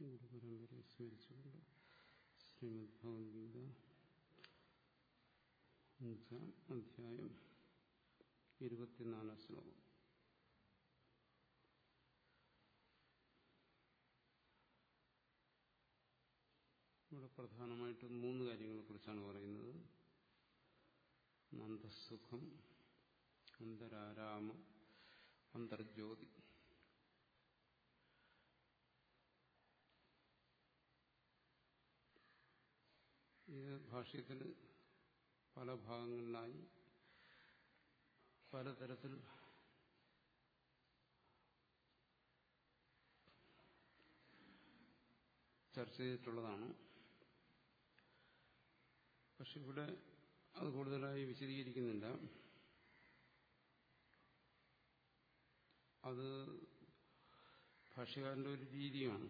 ഗുരുപരമ്പരയെ സ്മരിച്ചുകൊണ്ട് ശ്രീമദ് ഭഗവത്ഗീത അഞ്ചാം അധ്യായം ഇരുപത്തിനാലാം ശ്ലോകം ഇവിടെ പ്രധാനമായിട്ടും മൂന്ന് കാര്യങ്ങളെ കുറിച്ചാണ് പറയുന്നത് നന്ദസുഖം അന്തരാരാമം അന്തർജ്യോതി ഇത് ഭാഷ്യത്തിൽ പല ഭാഗങ്ങളിലായി പലതരത്തിൽ ചർച്ച ചെയ്തിട്ടുള്ളതാണ് പക്ഷെ ഇവിടെ അത് കൂടുതലായി വിശദീകരിക്കുന്നില്ല അത് ഭാഷ്യകാരന്റെ ഒരു രീതിയാണ്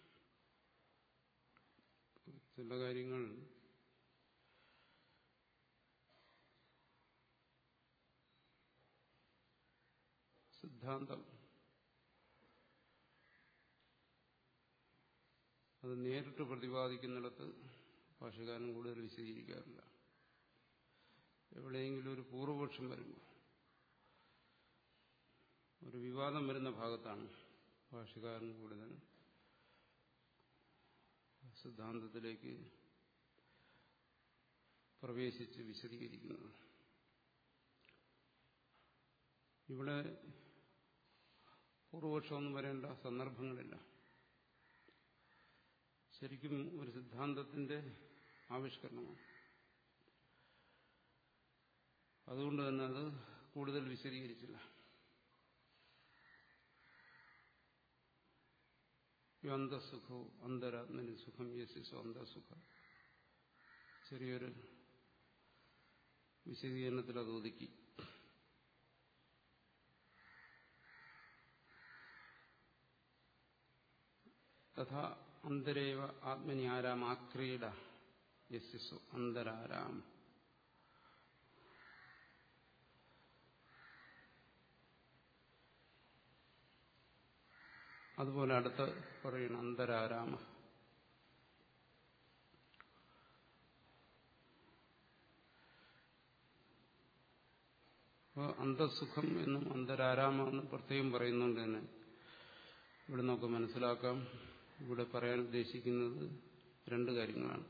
ചില കാര്യങ്ങൾ സിദ്ധാന്തം അത് നേരിട്ട് പ്രതിപാദിക്കുന്നിടത്ത് ഭാഷകാരൻ കൂടുതൽ വിശദീകരിക്കാറില്ല എവിടെയെങ്കിലും ഒരു പൂർവപക്ഷം വരുമ്പോൾ ഒരു വിവാദം വരുന്ന ഭാഗത്താണ് ഭാഷകാരൻ കൂടുതൽ സിദ്ധാന്തത്തിലേക്ക് പ്രവേശിച്ച് വിശദീകരിക്കുന്നത് ഇവിടെ പൂർവപക്ഷമൊന്നും വരേണ്ട സന്ദർഭങ്ങളില്ല ശരിക്കും ഒരു സിദ്ധാന്തത്തിന്റെ ആവിഷ്കരണമാണ് അതുകൊണ്ട് തന്നെ അത് കൂടുതൽ വിശദീകരിച്ചില്ല അന്തസുഖവും അന്തരാത്മനി സുഖം യശിസോ അന്തസുഖം ചെറിയൊരു വിശദീകരണത്തിൽ അത് ഒതുക്കി തഥാ അന്തരേവ ആത്മനി ആരാം ആക്രീഡ യശസ്സു അന്തരാരാം അതുപോലെ അടുത്ത് പറയുന്നു അന്തരാരാമ അപ്പോൾ അന്തസുഖം എന്നും അന്തരാരാമ എന്നും പ്രത്യേകം പറയുന്നുണ്ട് തന്നെ ഇവിടെ നമുക്ക് മനസ്സിലാക്കാം ഇവിടെ പറയാൻ ഉദ്ദേശിക്കുന്നത് രണ്ട് കാര്യങ്ങളാണ്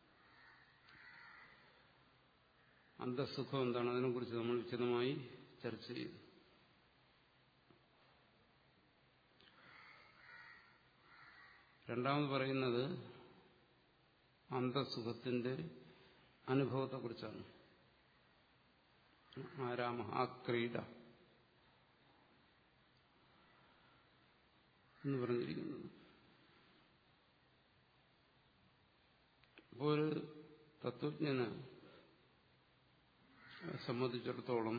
അന്തസുഖം എന്താണ് അതിനെക്കുറിച്ച് നമ്മൾ വിശദമായി ചർച്ച ചെയ്തു രണ്ടാമത് പറയുന്നത് അന്തസുഖത്തിന്റെ അനുഭവത്തെക്കുറിച്ചാണ് ആരാമ ആ ക്രീഡ എന്ന് പറഞ്ഞിരിക്കുന്നത് അപ്പോൾ ഒരു തത്വജ്ഞന് സംബന്ധിച്ചിടത്തോളം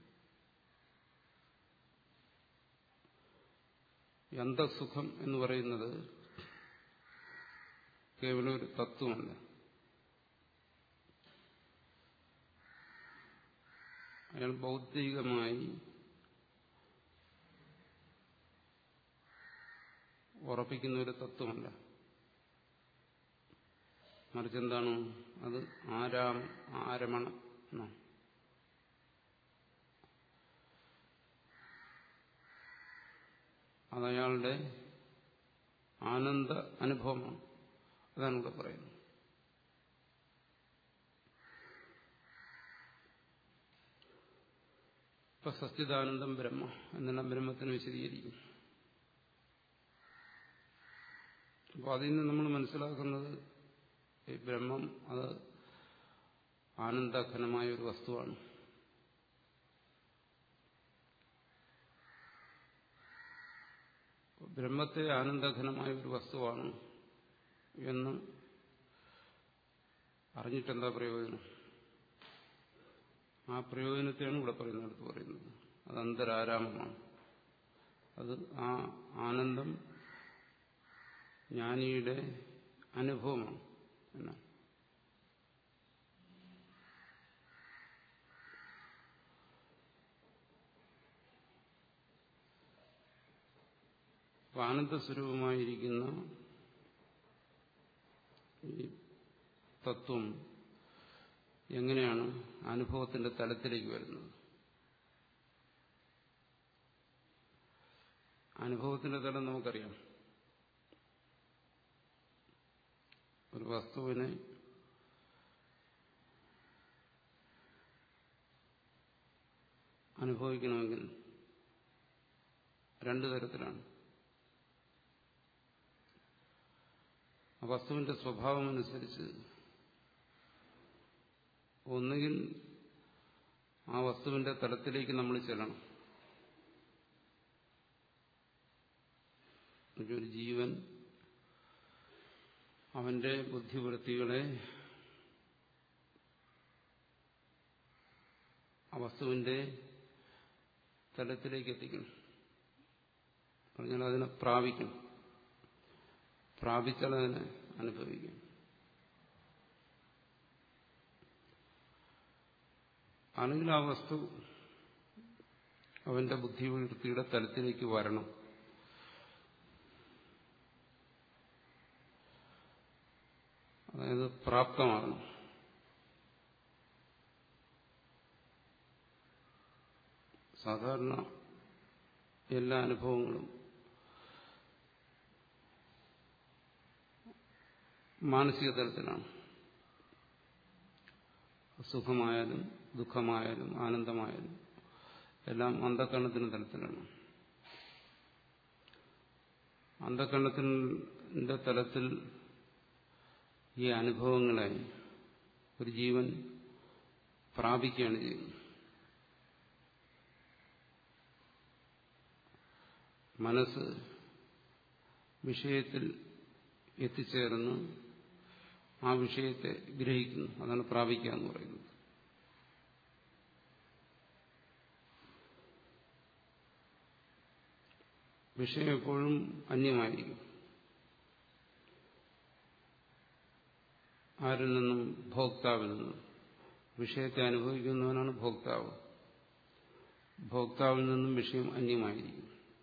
അന്തസുഖം എന്ന് പറയുന്നത് കേവലം ഒരു തത്വമല്ല അയാൾ ബൗദ്ധികമായി ഉറപ്പിക്കുന്ന ഒരു തത്വമല്ല മറിച്ച് എന്താണ് അത് ആരാം ആരമണം എന്നാണ് അതയാളുടെ ആനന്ദ അനുഭവമാണ് അതാണ് ഇവിടെ പറയുന്നത് ഇപ്പൊ സച്ചിദാനന്ദം ബ്രഹ്മ എന്നെല്ലാം ബ്രഹ്മത്തിന് വിശദീകരിക്കും അപ്പോൾ അതിൽ നിന്ന് നമ്മൾ മനസ്സിലാക്കുന്നത് ഈ ബ്രഹ്മം അത് ആനന്ദഘനമായ ഒരു വസ്തുവാണ് ബ്രഹ്മത്തെ ആനന്ദഘനമായ ഒരു വസ്തുവാണ് എന്ന് അറിഞ്ഞിട്ടെന്താ പ്രയോജനം ആ പ്രയോജനത്തെയാണ് ഇവിടെ പറയുന്നിടത്ത് പറയുന്നത് അത് അന്തരാരാമമാണ് അത് ആ ആനന്ദം ജ്ഞാനിയുടെ അനുഭവമാണ് എന്നാണ് ആനന്ദസ്വരൂപമായിരിക്കുന്ന തത്വം എങ്ങനെയാണ് അനുഭവത്തിന്റെ തലത്തിലേക്ക് വരുന്നത് അനുഭവത്തിന്റെ തലം നമുക്കറിയാം ഒരു വസ്തുവിനെ അനുഭവിക്കണമെങ്കിൽ രണ്ടു തരത്തിലാണ് ആ വസ്തുവിന്റെ സ്വഭാവം അനുസരിച്ച് ഒന്നുകിൽ ആ വസ്തുവിന്റെ തലത്തിലേക്ക് നമ്മൾ ചെല്ലണം ഒരു ജീവൻ അവന്റെ ബുദ്ധിവൃത്തികളെ ആ വസ്തുവിന്റെ തലത്തിലേക്ക് എത്തിക്കണം പറഞ്ഞാൽ അതിനെ പ്രാപിക്കണം പ്രാപിച്ചാൽ അതിനെ അനുഭവിക്കും ആണെങ്കിൽ ആ വസ്തു അവന്റെ ബുദ്ധിവൃത്തിയുടെ തലത്തിലേക്ക് വരണം അതായത് പ്രാപ്തമാകണം സാധാരണ എല്ലാ അനുഭവങ്ങളും മാനസിക തലത്തിലാണ് സുഖമായാലും ദുഃഖമായാലും ആനന്ദമായാലും എല്ലാം അന്ധക്കരണത്തിന് തലത്തിലാണ് അന്ധക്കരണത്തിന്റെ തലത്തിൽ ഈ അനുഭവങ്ങളെ ഒരു ജീവൻ പ്രാപിക്കുകയാണ് ചെയ്യുന്നത് മനസ്സ് വിഷയത്തിൽ എത്തിച്ചേർന്ന് ആ വിഷയത്തെ ഗ്രഹിക്കുന്നു അതാണ് പ്രാപിക്കുക എന്ന് പറയുന്നത് വിഷയം എപ്പോഴും അന്യമായിരിക്കും ആരിൽ നിന്നും ഭോക്താവിൽ നിന്നും വിഷയത്തെ അനുഭവിക്കുന്നവനാണ് ഭോക്താവ് ഭോക്താവിൽ നിന്നും വിഷയം അന്യമായിരിക്കും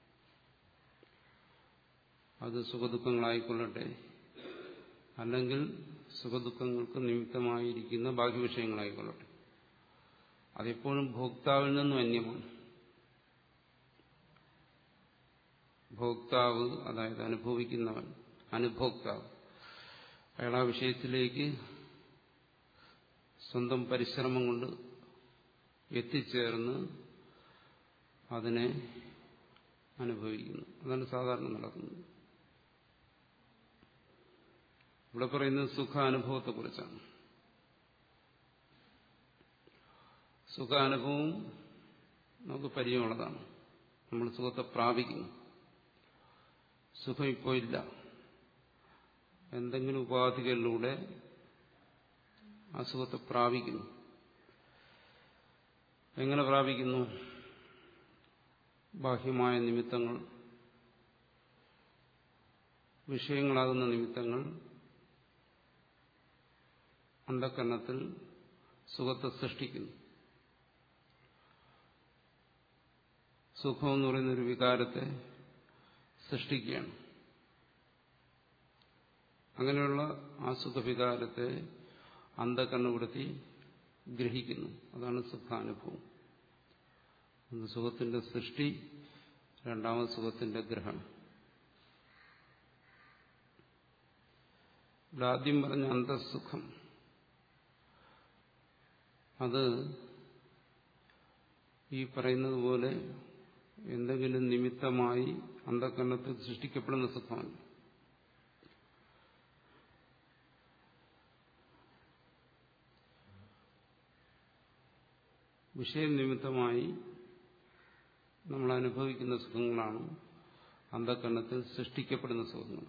അത് സുഖദുഃഖങ്ങളായിക്കൊള്ളട്ടെ അല്ലെങ്കിൽ സുഖദുഃഖങ്ങൾക്ക് നിമിത്തമായിരിക്കുന്ന ബാഹ്യ വിഷയങ്ങളായിക്കൊള്ളട്ടെ അതെപ്പോഴും ഭോക്താവിൽ നിന്നും അന്യമാണ് ഭോക്താവ് അതായത് അനുഭവിക്കുന്നവൻ അനുഭോക്താവ് അയാൾ ആ വിഷയത്തിലേക്ക് സ്വന്തം പരിശ്രമം കൊണ്ട് എത്തിച്ചേർന്ന് അതിനെ അനുഭവിക്കുന്നു അതാണ് സാധാരണ നടക്കുന്നത് ഇവിടെ പറയുന്നത് സുഖാനുഭവത്തെക്കുറിച്ചാണ് സുഖാനുഭവം നമുക്ക് പരിചയമുള്ളതാണ് നമ്മൾ സുഖത്തെ പ്രാപിക്കുന്നു സുഖം ഇപ്പോൾ ഇല്ല എന്തെങ്കിലും ഉപാധികളിലൂടെ ആ സുഖത്തെ പ്രാപിക്കുന്നു എങ്ങനെ പ്രാപിക്കുന്നു ബാഹ്യമായ നിമിത്തങ്ങൾ വിഷയങ്ങളാകുന്ന നിമിത്തങ്ങൾ അന്ധക്കരണത്തിൽ സുഖത്തെ സൃഷ്ടിക്കുന്നു സുഖം എന്ന് പറയുന്ന ഒരു വികാരത്തെ സൃഷ്ടിക്കുകയാണ് അങ്ങനെയുള്ള ആ സുഖവികാരത്തെ അന്ധക്കണ്ണുപെടുത്തി ഗ്രഹിക്കുന്നു അതാണ് സുഖാനുഭവം ഒന്ന് സുഖത്തിന്റെ സൃഷ്ടി രണ്ടാമത് സുഖത്തിന്റെ ഗ്രഹണം ഇവിടെ ആദ്യം പറഞ്ഞ അന്തസുഖം അത് ഈ പറയുന്നത് പോലെ എന്തെങ്കിലും നിമിത്തമായി അന്ധകരണത്തിൽ സൃഷ്ടിക്കപ്പെടുന്ന സുഖമല്ല വിഷയം നിമിത്തമായി നമ്മൾ അനുഭവിക്കുന്ന സുഖങ്ങളാണ് അന്ധകരണത്തിൽ സൃഷ്ടിക്കപ്പെടുന്ന സുഖങ്ങൾ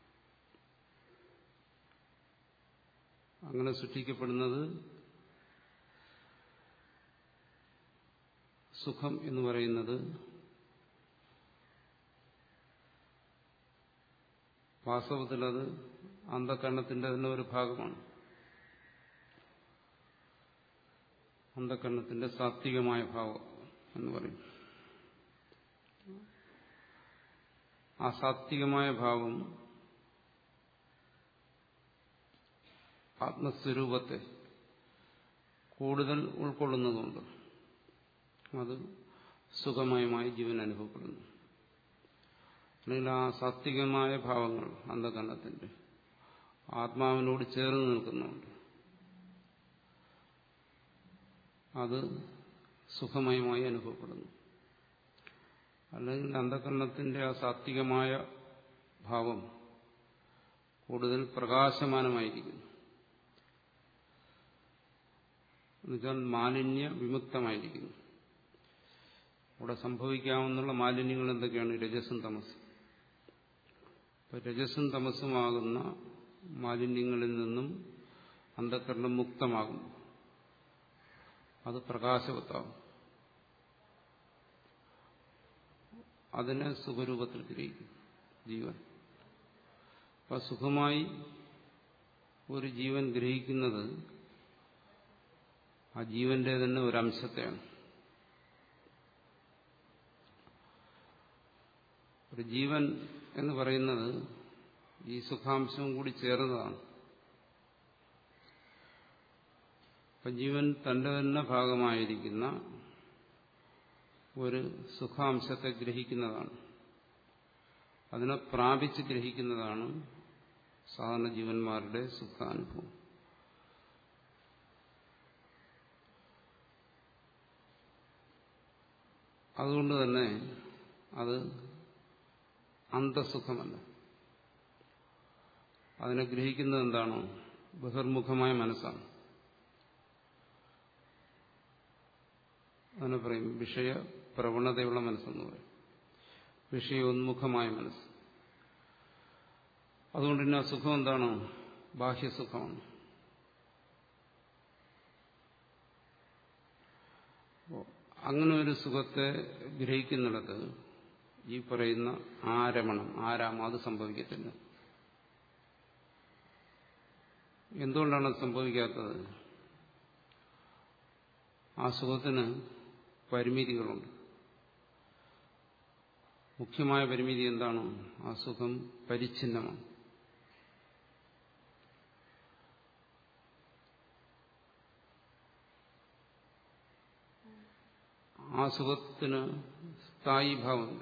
അങ്ങനെ സൃഷ്ടിക്കപ്പെടുന്നത് സുഖം എന്ന് പറയുന്നത് വാസ്തവത്തിൽ അത് അന്ധകരണത്തിന്റെ തന്നെ ഒരു ഭാഗമാണ് അന്ധകരണത്തിന്റെ സാത്വികമായ ഭാവം എന്ന് പറയും ആ സാത്വികമായ ഭാവം ആത്മസ്വരൂപത്തെ കൂടുതൽ ഉൾക്കൊള്ളുന്നതുകൊണ്ട് അത് സുഖമയമായി ജീവൻ അനുഭവപ്പെടുന്നു അല്ലെങ്കിൽ ആ സാത്വികമായ ഭാവങ്ങൾ അന്ധകരണത്തിന്റെ ആത്മാവിനോട് ചേർന്ന് നിൽക്കുന്നുണ്ട് അത് സുഖമയമായി അനുഭവപ്പെടുന്നു അല്ലെങ്കിൽ അന്ധകരണത്തിന്റെ ആ സാത്വികമായ ഭാവം കൂടുതൽ പ്രകാശമാനമായിരിക്കുന്നു എന്നുവെച്ചാൽ മാലിന്യ വിമുക്തമായിരിക്കുന്നു അവിടെ സംഭവിക്കാവുന്ന മാലിന്യങ്ങൾ എന്തൊക്കെയാണ് രജസും തമസും അപ്പൊ രജസും തമസുമാകുന്ന മാലിന്യങ്ങളിൽ നിന്നും അന്ധകരണം മുക്തമാകും അത് പ്രകാശവത്താവും അതിനെ സുഖരൂപത്തിൽ ഗ്രഹിക്കും ജീവൻ അപ്പൊ സുഖമായി ഒരു ജീവൻ ഗ്രഹിക്കുന്നത് ആ ജീവന്റെ തന്നെ ഒരു അംശത്തെയാണ് ഒരു ജീവൻ എന്ന് പറയുന്നത് ഈ സുഖാംശവും കൂടി ചേർന്നതാണ് അപ്പൊ ജീവൻ തന്റെ തന്നെ ഭാഗമായിരിക്കുന്ന ഒരു സുഖാംശത്തെ ഗ്രഹിക്കുന്നതാണ് അതിനെ പ്രാപിച്ച് ഗ്രഹിക്കുന്നതാണ് സാധാരണ ജീവന്മാരുടെ സുഖാനുഭവം അതുകൊണ്ട് തന്നെ അത് അന്തസുഖമല്ല അതിനെ ഗ്രഹിക്കുന്നത് എന്താണോ ബഹിർമുഖമായ മനസ്സാണ് അതിനെ പറയും വിഷയ പ്രവണതയുള്ള മനസ്സെന്ന് പറയും വിഷയോന്മുഖമായ മനസ്സ് അതുകൊണ്ട് തന്നെ ആ സുഖം എന്താണ് ബാഹ്യസുഖമാണ് അങ്ങനെ ഒരു സുഖത്തെ ഗ്രഹിക്കുന്നിടത്ത് ഈ പറയുന്ന ആരമണം ആരാമം അത് സംഭവിക്കത്തില്ല എന്തുകൊണ്ടാണ് അത് സംഭവിക്കാത്തത് ആ സുഖത്തിന് പരിമിതികളുണ്ട് മുഖ്യമായ പരിമിതി എന്താണ് ആ സുഖം പരിച്ഛിന്നമാണ് ആ സുഖത്തിന് സ്ഥായി ഭാവമില്ല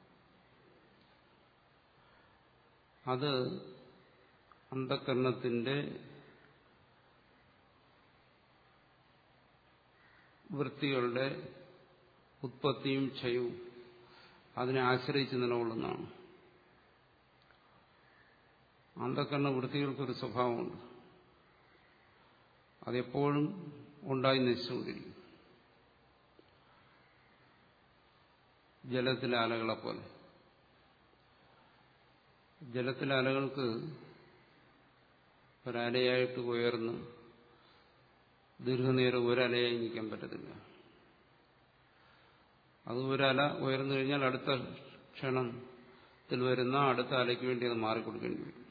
അത് അന്ധകരണത്തിന്റെ വൃത്തികളുടെ ഉത്പത്തിയും ക്ഷയവും അതിനെ ആശ്രയിച്ച് നിലകൊള്ളുന്നതാണ് അന്ധകരണ വൃത്തികൾക്കൊരു സ്വഭാവമുണ്ട് അതെപ്പോഴും ഉണ്ടായി നശിച്ചുകൊണ്ടിരിക്കും ജലത്തിലെ അലകളെ പോലെ ജലത്തിലെ അലകൾക്ക് ഒരലയായിട്ട് ഉയർന്ന് ദീർഘനേരം ഒരലയായി നിൽക്കാൻ പറ്റത്തില്ല അത് ഒരല ഉയർന്നു കഴിഞ്ഞാൽ അടുത്ത ക്ഷണത്തിൽ വരുന്ന അടുത്ത അലയ്ക്ക് വേണ്ടി അത് മാറിക്കൊടുക്കേണ്ടി വരും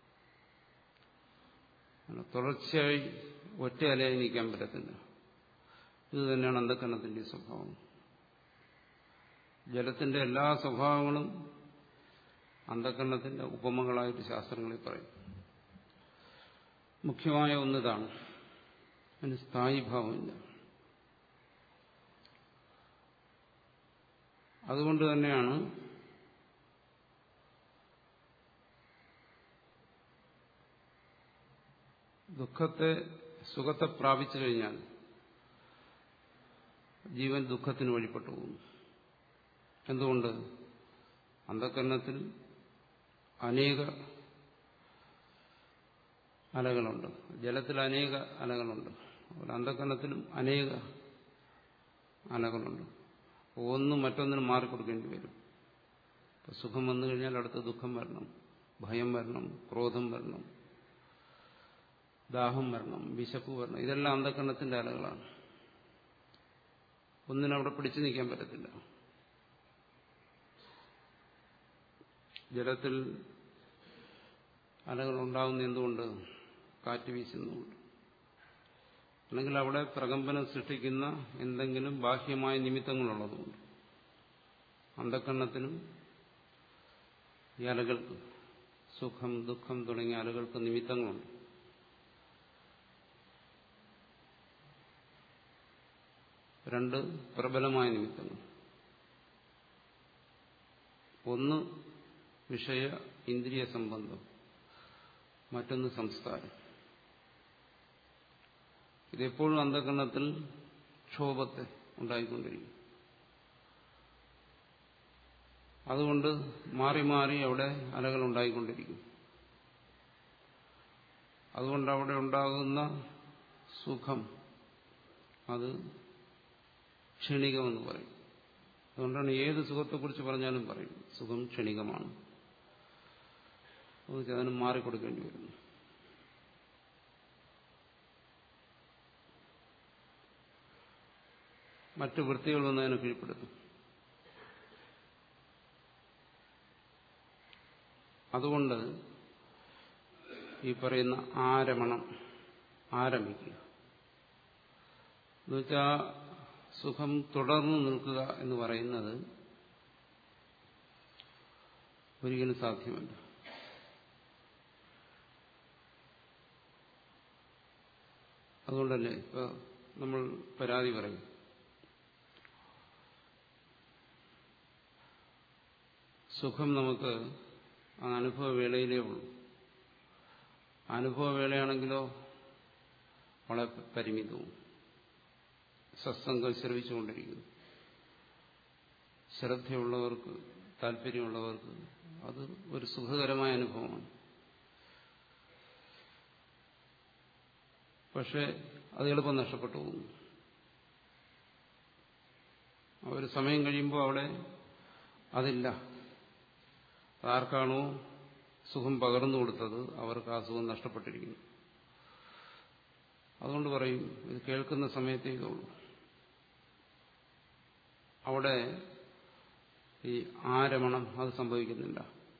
തുടർച്ചയായി ഒറ്റ അലയായി നിൽക്കാൻ പറ്റത്തില്ല ഇത് തന്നെയാണ് അന്ധക്കരണത്തിന്റെ സ്വഭാവം ജലത്തിന്റെ എല്ലാ സ്വഭാവങ്ങളും അന്ധകരണത്തിന്റെ ഉപമകളായിട്ട് ശാസ്ത്രങ്ങളിൽ പറയും മുഖ്യമായ ഒന്നിതാണ് അതിന് സ്ഥായിഭാവമില്ല അതുകൊണ്ട് തന്നെയാണ് ദുഃഖത്തെ സുഖത്തെ പ്രാപിച്ചു കഴിഞ്ഞാൽ ജീവൻ ദുഃഖത്തിന് വഴിപ്പെട്ടു പോകുന്നു എന്തുകൊണ്ട് അന്ധകരണത്തിൽ അനേക അലകളുണ്ട് ജലത്തിൽ അനേക അലകളുണ്ട് അതുപോലെ അന്ധകരണത്തിലും അനേക അലകളുണ്ട് ഒന്നും മറ്റൊന്നിനും മാറിക്കൊടുക്കേണ്ടി വരും ഇപ്പൊ സുഖം വന്നു കഴിഞ്ഞാൽ അടുത്ത ദുഃഖം വരണം ഭയം വരണം ക്രോധം വരണം ദാഹം വരണം വിശപ്പ് വരണം ഇതെല്ലാം അന്ധകരണത്തിന്റെ അലകളാണ് ഒന്നിനവിടെ പിടിച്ചു നിൽക്കാൻ പറ്റത്തില്ല ജലത്തിൽ അലകൾ ഉണ്ടാകുന്ന എന്തുകൊണ്ട് കാറ്റ് വീശുന്നുണ്ട് അല്ലെങ്കിൽ അവിടെ പ്രകമ്പനം സൃഷ്ടിക്കുന്ന എന്തെങ്കിലും ബാഹ്യമായ നിമിത്തങ്ങളുള്ളതുകൊണ്ട് അന്ധക്കണ്ണത്തിനും ഈ അലകൾക്ക് സുഖം ദുഃഖം തുടങ്ങിയ അലകൾക്ക് നിമിത്തങ്ങളുണ്ട് രണ്ട് പ്രബലമായ നിമിത്തങ്ങൾ ഒന്ന് വിഷയ ഇന്ദ്രിയ സംബന്ധം മറ്റൊന്ന് സംസ്കാരം ഇതെപ്പോഴും അന്ധകരണത്തിൽ ക്ഷോഭത്തെ ഉണ്ടായിക്കൊണ്ടിരിക്കും അതുകൊണ്ട് മാറി മാറി അവിടെ അലകൾ ഉണ്ടായിക്കൊണ്ടിരിക്കും അതുകൊണ്ട് അവിടെ ഉണ്ടാകുന്ന സുഖം അത് ക്ഷണികമെന്ന് പറയും അതുകൊണ്ടാണ് ഏത് സുഖത്തെക്കുറിച്ച് പറഞ്ഞാലും പറയും സുഖം ക്ഷണികമാണ് അതിന് മാറിക്കൊടുക്കേണ്ടി വരുന്നു മറ്റു വൃത്തികൾ വന്നതിനെ കീഴ്പ്പെടുത്തും അതുകൊണ്ട് ഈ പറയുന്ന ആരമണം ആരംഭിക്കുക എന്നുവെച്ചാൽ സുഖം തുടർന്നു നിൽക്കുക എന്ന് പറയുന്നത് ഒരിക്കലും സാധ്യമല്ല അതുകൊണ്ടല്ലേ ഇപ്പൊ നമ്മൾ പരാതി പറയും സുഖം നമുക്ക് ആ അനുഭവ വേളയിലേ ഉള്ളൂ അനുഭവ വേളയാണെങ്കിലോ വളരെ പരിമിതവും സത്സംഗം ശ്രവിച്ചുകൊണ്ടിരിക്കുന്നു ശ്രദ്ധയുള്ളവർക്ക് താല്പര്യമുള്ളവർക്ക് അത് ഒരു സുഖകരമായ അനുഭവമാണ് പക്ഷെ അത് എളുപ്പം നഷ്ടപ്പെട്ടു പോകുന്നു ഒരു സമയം കഴിയുമ്പോൾ അവിടെ അതില്ല ആർക്കാണോ സുഖം പകർന്നു കൊടുത്തത് അവർക്ക് ആ സുഖം നഷ്ടപ്പെട്ടിരിക്കുന്നു അതുകൊണ്ട് പറയും ഇത് കേൾക്കുന്ന സമയത്തേ ഇതുള്ളൂ അവിടെ ഈ ആരമണം അത് സംഭവിക്കുന്നില്ല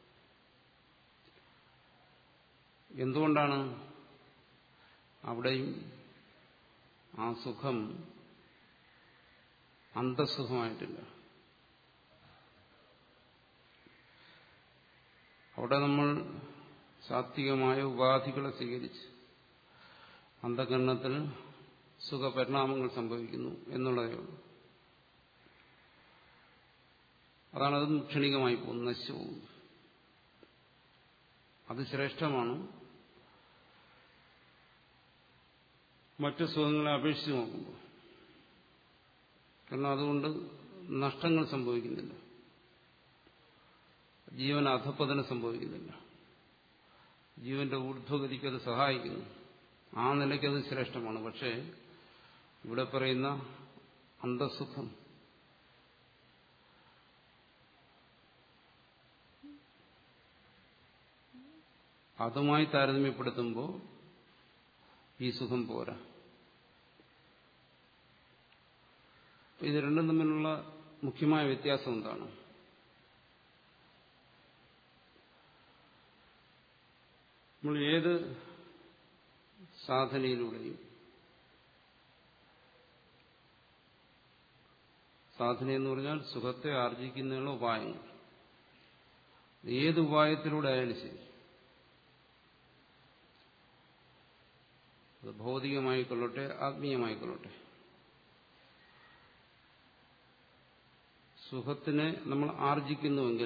എന്തുകൊണ്ടാണ് അവിടെയും ആ സുഖം അന്തസുഖമായിട്ടില്ല അവിടെ നമ്മൾ സാത്വികമായ ഉപാധികളെ സ്വീകരിച്ച് അന്ധകരണത്തിൽ സുഖപരിണാമങ്ങൾ സംഭവിക്കുന്നു എന്നുള്ളതേ ഉള്ളൂ അതാണ് അതും ക്ഷണികമായി പോകുന്നത് നശിച്ചു പോകുന്നു അത് ശ്രേഷ്ഠമാണ് മറ്റു സുഖങ്ങളെ അപേക്ഷിച്ച് നോക്കുമ്പോൾ കാരണം അതുകൊണ്ട് നഷ്ടങ്ങൾ സംഭവിക്കുന്നില്ല ജീവൻ അധപ്പതനം സംഭവിക്കുന്നില്ല ജീവന്റെ ഊർധ്വഗതിക്ക് അത് സഹായിക്കുന്നു ആ നിലയ്ക്ക് അത് ശ്രേഷ്ഠമാണ് പക്ഷേ ഇവിടെ പറയുന്ന അന്തസുഖം അതുമായി താരതമ്യപ്പെടുത്തുമ്പോൾ ഈ സുഖം പോരാ ഇത് രണ്ടും തമ്മിലുള്ള മുഖ്യമായ വ്യത്യാസം എന്താണ് നമ്മൾ ഏത് സാധനയിലൂടെയും സാധന എന്ന് പറഞ്ഞാൽ സുഖത്തെ ആർജിക്കുന്നതിനുള്ള ഉപായങ്ങൾ ഏത് ഉപായത്തിലൂടെ ആയാലും ശരി അത് ഭൗതികമായിക്കൊള്ളട്ടെ ആത്മീയമായിക്കൊള്ളട്ടെ സുഖത്തിനെ നമ്മൾ ആർജിക്കുന്നുവെങ്കിൽ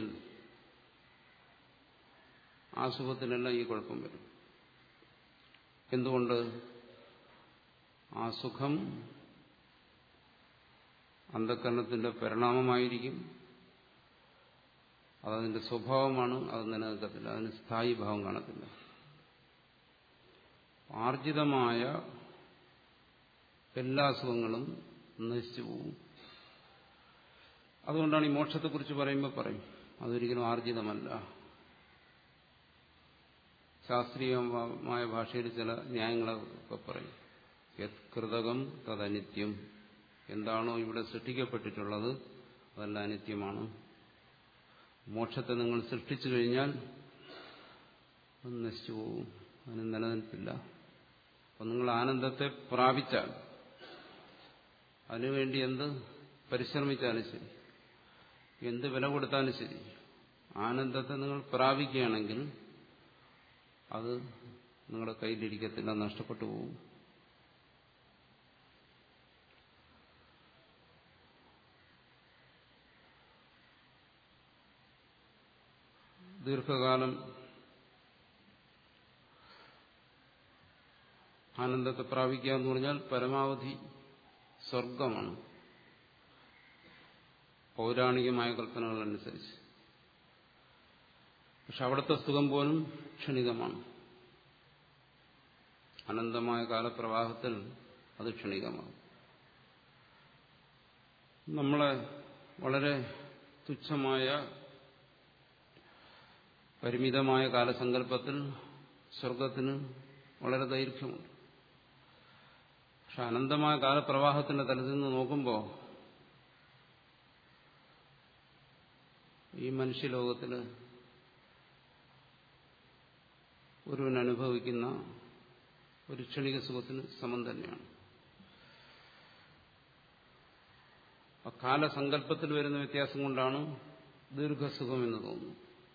ആ സുഖത്തിനെല്ലാം ഈ കുഴപ്പം വരും എന്തുകൊണ്ട് ആ സുഖം അന്ധകരണത്തിന്റെ പരിണാമമായിരിക്കും അതതിന്റെ സ്വഭാവമാണ് അത് നിലനിൽക്കത്തില്ല അതിന് സ്ഥായി ഭാവം കാണത്തില്ല ആർജിതമായ എല്ലാ സുഖങ്ങളും നശിച്ചു പോകും അതുകൊണ്ടാണ് ഈ മോക്ഷത്തെക്കുറിച്ച് പറയുമ്പോൾ പറയും അതൊരിക്കലും ആർജിതമല്ല ശാസ്ത്രീയമായ ഭാഷയിൽ ചില ന്യായങ്ങളൊക്കെ പറയും യത് കൃതകം തദനിത്യം എന്താണോ ഇവിടെ സൃഷ്ടിക്കപ്പെട്ടിട്ടുള്ളത് അതെല്ലാം അനിത്യമാണ് മോക്ഷത്തെ നിങ്ങൾ സൃഷ്ടിച്ചു കഴിഞ്ഞാൽ അത് നശിച്ചു പോകും അതിന് നിലനിൽപ്പില്ല അപ്പം നിങ്ങൾ ആനന്ദത്തെ പ്രാപിച്ചാൽ അതിനുവേണ്ടി എന്ത് പരിശ്രമിച്ചാലും ശരി എന്ത് വില കൊടുത്താലും ശരി ആനന്ദത്തെ നിങ്ങൾ പ്രാപിക്കുകയാണെങ്കിൽ അത് നിങ്ങളുടെ കയ്യിലിരിക്കത്തില്ല നഷ്ടപ്പെട്ടു പോകും ദീർഘകാലം ആനന്ദത്തെ പ്രാപിക്കുക എന്ന് പറഞ്ഞാൽ പരമാവധി സ്വർഗമാണ് പൗരാണികമായ കൽപ്പനകളനുസരിച്ച് പക്ഷെ അവിടുത്തെ സുഖം പോലും ക്ഷണികമാണ് അനന്തമായ കാലപ്രവാഹത്തിൽ അത് ക്ഷണികമാകും നമ്മളെ വളരെ തുച്ഛമായ പരിമിതമായ കാലസങ്കല്പത്തിൽ സ്വർഗത്തിന് വളരെ ദൈർഘ്യമുണ്ട് പക്ഷെ അനന്തമായ കാലപ്രവാഹത്തിന്റെ തലത്തിൽ നിന്ന് നോക്കുമ്പോൾ ഈ മനുഷ്യലോകത്തിൽ ഒരുവൻ അനുഭവിക്കുന്ന ഒരു ക്ഷണിക സുഖത്തിന് സമം തന്നെയാണ് കാലസങ്കല്പത്തിൽ വരുന്ന വ്യത്യാസം കൊണ്ടാണ് ദീർഘസുഖം എന്ന് തോന്നുന്നു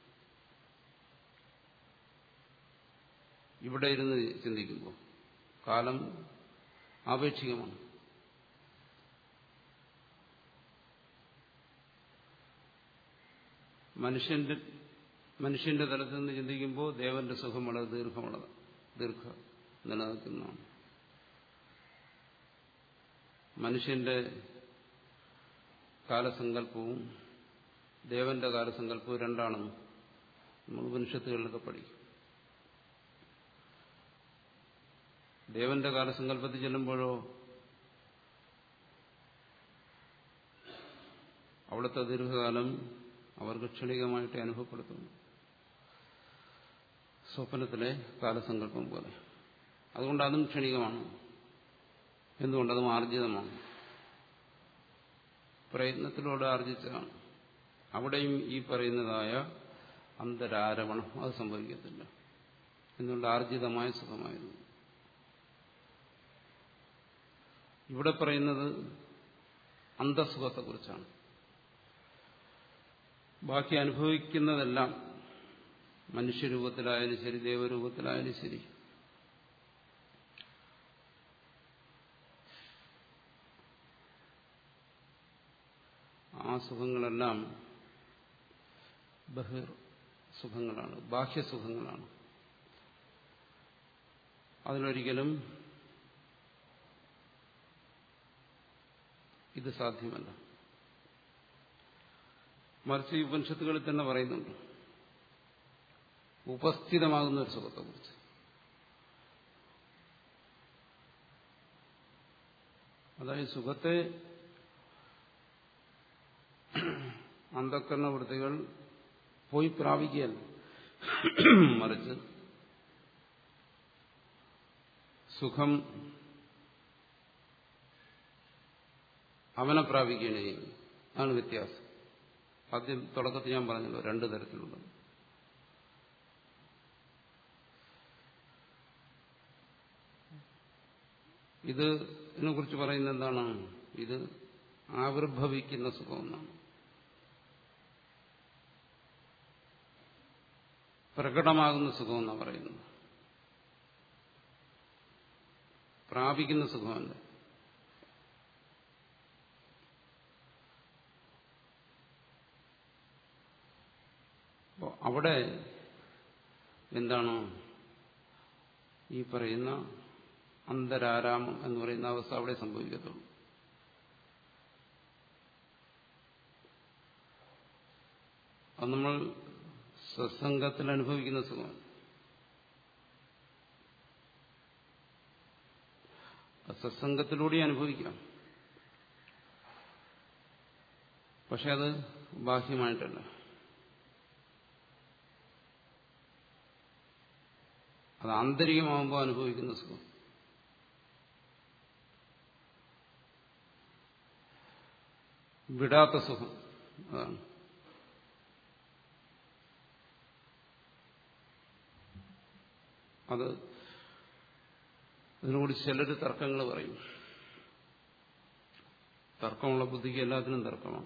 ഇവിടെ ഇരുന്ന് ചിന്തിക്കുമ്പോൾ കാലം ആപേക്ഷികമാണ് മനുഷ്യന്റെ മനുഷ്യന്റെ തലത്തിൽ നിന്ന് ചിന്തിക്കുമ്പോൾ ദേവന്റെ സുഖം വളരെ ദീർഘമുള്ളത് ദീർഘ നിലനിൽക്കുന്നതാണ് മനുഷ്യന്റെ കാലസങ്കല്പവും ദേവന്റെ കാലസങ്കല്പവും രണ്ടാണെന്ന് നമ്മൾ ഉപനിഷത്തുകളിലൊക്കെ പഠിക്കും ദേവന്റെ കാലസങ്കല്പത്തിൽ ചെല്ലുമ്പോഴോ അവിടുത്തെ ദീർഘകാലം അവർക്ക് ക്ഷണികമായിട്ട് അനുഭവപ്പെടുത്തുന്നു സ്വപ്നത്തിലെ കാലസങ്കല്പം പോലെ അതുകൊണ്ട് അതും ക്ഷണികമാണ് എന്തുകൊണ്ട് അതും ആർജിതമാണ് പ്രയത്നത്തിലൂടെ ആർജിച്ചതാണ് അവിടെയും ഈ പറയുന്നതായ അന്തരാരവണം അത് സംഭവിക്കത്തില്ല എന്തുകൊണ്ട് ആർജിതമായ സുഖമായിരുന്നു ഇവിടെ പറയുന്നത് അന്തസുഖത്തെക്കുറിച്ചാണ് ബാക്കി അനുഭവിക്കുന്നതെല്ലാം മനുഷ്യരൂപത്തിലായാലും ശരി ദേവരൂപത്തിലായാലും ശരി ആ സുഖങ്ങളെല്ലാം ബഹിർ സുഖങ്ങളാണ് ബാഹ്യസുഖങ്ങളാണ് അതിലൊരിക്കലും ഇത് സാധ്യമല്ല മറിച്ച് ഈ ഉപനിഷത്തുകളിൽ തന്നെ പറയുന്നുണ്ട് ഉപസ്ഥിതമാകുന്ന ഒരു സുഖത്തെക്കുറിച്ച് അതായത് സുഖത്തെ അന്ധക്കരണ വൃത്തികൾ പോയി പ്രാപിക്കുകയല്ല മറിച്ച് സുഖം അവനെ പ്രാപിക്കുകയാണ് ചെയ്യുന്നത് അതാണ് വ്യത്യാസം ആദ്യം തുടക്കത്തിൽ ഞാൻ പറഞ്ഞല്ലോ രണ്ടു തരത്തിലുള്ളത് ഇത് ഇതിനെ കുറിച്ച് പറയുന്നത് എന്താണ് ഇത് ആവിർഭവിക്കുന്ന സുഖമെന്നാണ് പ്രകടമാകുന്ന സുഖമെന്നാണ് പറയുന്നത് പ്രാപിക്കുന്ന സുഖമല്ല അപ്പോൾ അവിടെ എന്താണ് ഈ പറയുന്ന അന്തരാരാമം എന്ന് പറയുന്ന അവസ്ഥ അവിടെ സംഭവിക്കത്തുള്ളൂ അത് നമ്മൾ സത്സംഗത്തിൽ അനുഭവിക്കുന്ന സുഖമാണ് സത്സംഗത്തിലൂടെ അനുഭവിക്കാം പക്ഷെ അത് ബാഹ്യമായിട്ടല്ല അത് ആന്തരികമാകുമ്പോൾ അനുഭവിക്കുന്ന സുഖം വിടാത്ത സുഖം അതാണ് അത് ഇതിനോട് ചിലർ തർക്കങ്ങൾ പറയും തർക്കമുള്ള ബുദ്ധിക്ക് എല്ലാത്തിനും തർക്കമാണ്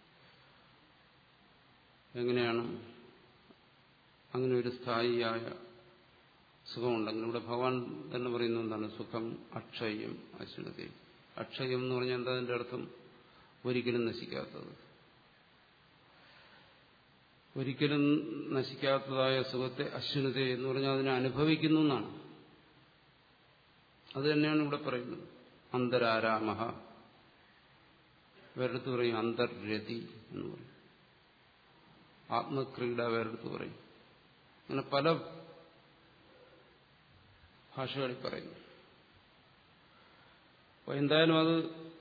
എങ്ങനെയാണ് അങ്ങനെ ഒരു സ്ഥായിയായ സുഖമുണ്ടെങ്കിൽ ഇവിടെ ഭഗവാൻ തന്നെ പറയുന്ന എന്താണ് സുഖം അക്ഷയം അശ്വതി അക്ഷയം എന്ന് പറഞ്ഞാൽ എന്താ അതിന്റെ അർത്ഥം ഒരിക്കലും നശിക്കാത്തത് ഒരിക്കലും നശിക്കാത്തതായ സുഖത്തെ അശ്വനത എന്ന് പറഞ്ഞാൽ അതിനെ അനുഭവിക്കുന്നു എന്നാണ് അത് തന്നെയാണ് ഇവിടെ പറയുന്നത് അന്തരാരാമ വേറെടുത്ത് പറയും അന്തർരതി എന്ന് പറയും ആത്മക്രീഡ വേറെടുത്ത് പറയും അങ്ങനെ പല ഭാഷകളിൽ പറയുന്നു അപ്പൊ എന്തായാലും അത്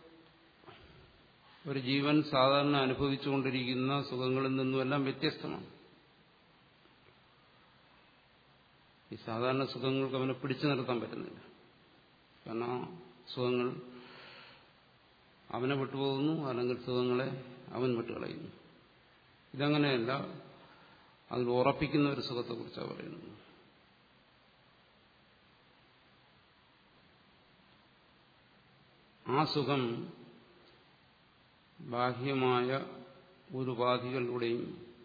ഒരു ജീവൻ സാധാരണ അനുഭവിച്ചുകൊണ്ടിരിക്കുന്ന സുഖങ്ങളിൽ നിന്നുമെല്ലാം വ്യത്യസ്തമാണ് ഈ സാധാരണ സുഖങ്ങൾക്ക് അവനെ പിടിച്ചു നിർത്താൻ പറ്റുന്നില്ല കാരണം ആ സുഖങ്ങൾ അവനെ വിട്ടുപോകുന്നു അല്ലെങ്കിൽ സുഖങ്ങളെ അവൻ വിട്ടുകളയുന്നു ഇതങ്ങനെയല്ല അതിൽ ഉറപ്പിക്കുന്ന ഒരു സുഖത്തെക്കുറിച്ചാണ് പറയുന്നത് ആ സുഖം ബാഹ്യമായ ഒരു ഉപാധികളിലൂടെയും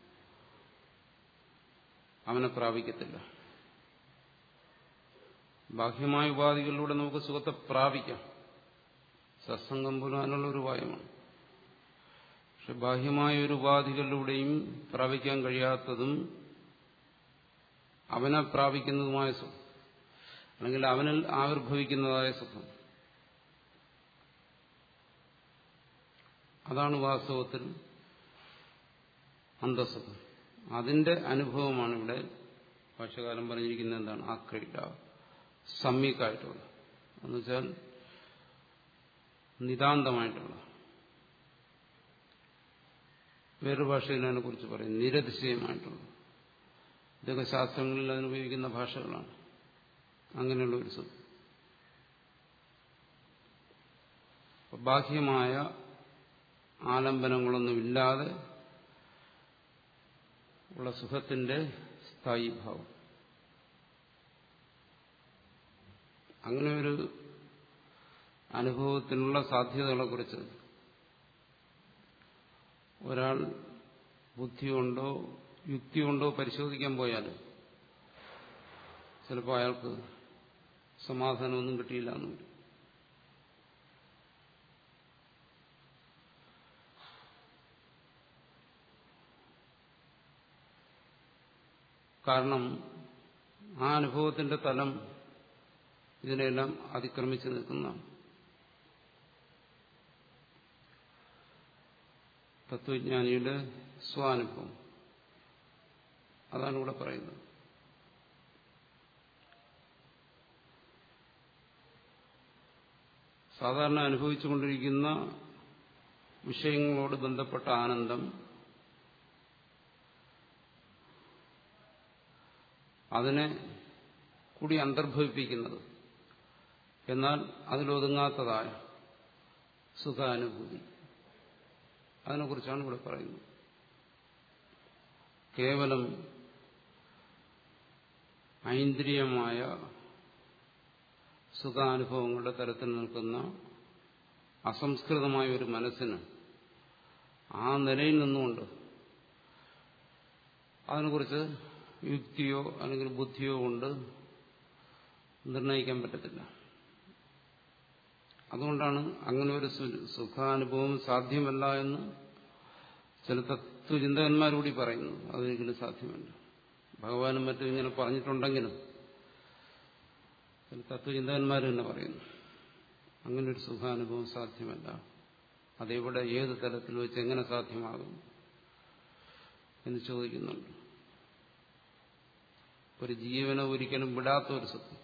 അവനെ പ്രാപിക്കത്തില്ല ബാഹ്യമായ ഉപാധികളിലൂടെ നമുക്ക് സുഖത്തെ പ്രാപിക്കാം സത്സംഗം പോലും അതിനുള്ള ഒരു ഉപായമാണ് പക്ഷെ ബാഹ്യമായ ഒരു ഉപാധികളിലൂടെയും പ്രാപിക്കാൻ കഴിയാത്തതും അവനെ പ്രാപിക്കുന്നതുമായ സുഖം അല്ലെങ്കിൽ അവനിൽ ആവിർഭവിക്കുന്നതായ സുഖം അതാണ് വാസ്തവത്തിൽ അന്തസുഖം അതിന്റെ അനുഭവമാണ് ഇവിടെ ഭാഷകാലം പറഞ്ഞിരിക്കുന്നത് എന്താണ് ആ ക്രീഡ സമ്യക്കായിട്ടുള്ള എന്നുവെച്ചാൽ നിതാന്തമായിട്ടുള്ള വേറൊരു ഭാഷയിൽ അതിനെ കുറിച്ച് പറയും നിരതിശയമായിട്ടുള്ള ഇതൊക്കെ ശാസ്ത്രങ്ങളിൽ അതിനുപയോഗിക്കുന്ന ഭാഷകളാണ് അങ്ങനെയുള്ള ഒരു സുഖം ബാഹ്യമായ ആലംബനങ്ങളൊന്നുമില്ലാതെ ഉള്ള സുഖത്തിന്റെ സ്ഥായീഭാവം അങ്ങനെ ഒരു അനുഭവത്തിനുള്ള സാധ്യതകളെക്കുറിച്ച് ഒരാൾ ബുദ്ധി കൊണ്ടോ യുക്തി കൊണ്ടോ പരിശോധിക്കാൻ പോയാൽ ചിലപ്പോൾ അയാൾക്ക് സമാധാനമൊന്നും കിട്ടിയില്ല എന്ന് വരും കാരണം ആ അനുഭവത്തിന്റെ തലം ഇതിനെല്ലാം അതിക്രമിച്ചു നിൽക്കുന്നതാണ് തത്വജ്ഞാനിയുടെ സ്വാനുഭവം അതാണ് ഇവിടെ പറയുന്നത് സാധാരണ അനുഭവിച്ചുകൊണ്ടിരിക്കുന്ന വിഷയങ്ങളോട് ബന്ധപ്പെട്ട ആനന്ദം അതിനെ കൂടി അന്തർഭവിപ്പിക്കുന്നത് എന്നാൽ അതിലൊതുങ്ങാത്തതായ സുഖാനുഭൂതി അതിനെക്കുറിച്ചാണ് ഇവിടെ പറയുന്നത് കേവലം ഐന്ദ്രിയമായ സുഖാനുഭവങ്ങളുടെ തരത്തിൽ നിൽക്കുന്ന അസംസ്കൃതമായ ഒരു മനസ്സിന് ആ നിലയിൽ നിന്നുകൊണ്ട് അതിനെക്കുറിച്ച് യുക്തിയോ അല്ലെങ്കിൽ ബുദ്ധിയോ കൊണ്ട് നിർണയിക്കാൻ പറ്റത്തില്ല അതുകൊണ്ടാണ് അങ്ങനെ ഒരു സുഖാനുഭവം സാധ്യമല്ല എന്ന് ചില തത്വചിന്തകന്മാരുകൂടി പറയുന്നു അതൊരിക്കലും സാധ്യമല്ല ഭഗവാനും മറ്റും ഇങ്ങനെ പറഞ്ഞിട്ടുണ്ടെങ്കിലും ചില തത്വചിന്തകന്മാർ തന്നെ പറയുന്നു അങ്ങനെ ഒരു സുഖാനുഭവം സാധ്യമല്ല അതെവിടെ ഏത് തലത്തിൽ വെച്ച് എങ്ങനെ സാധ്യമാകും എന്ന് ചോദിക്കുന്നുണ്ട് ഒരു ജീവനെ ഒരിക്കലും വിടാത്ത ഒരു സുഖം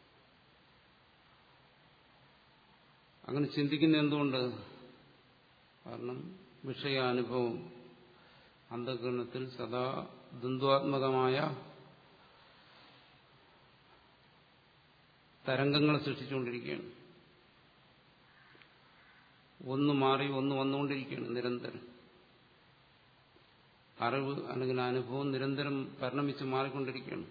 അങ്ങനെ ചിന്തിക്കുന്ന എന്തുകൊണ്ട് കാരണം വിഷയാനുഭവം അന്ധകരണത്തിൽ സദാ ദ്വന്ദ്വാത്മകമായ തരംഗങ്ങൾ സൃഷ്ടിച്ചുകൊണ്ടിരിക്കുകയാണ് ഒന്ന് മാറി ഒന്ന് വന്നുകൊണ്ടിരിക്കുകയാണ് നിരന്തരം അറിവ് അല്ലെങ്കിൽ അനുഭവം നിരന്തരം പരിണമിച്ച് മാറിക്കൊണ്ടിരിക്കുകയാണ്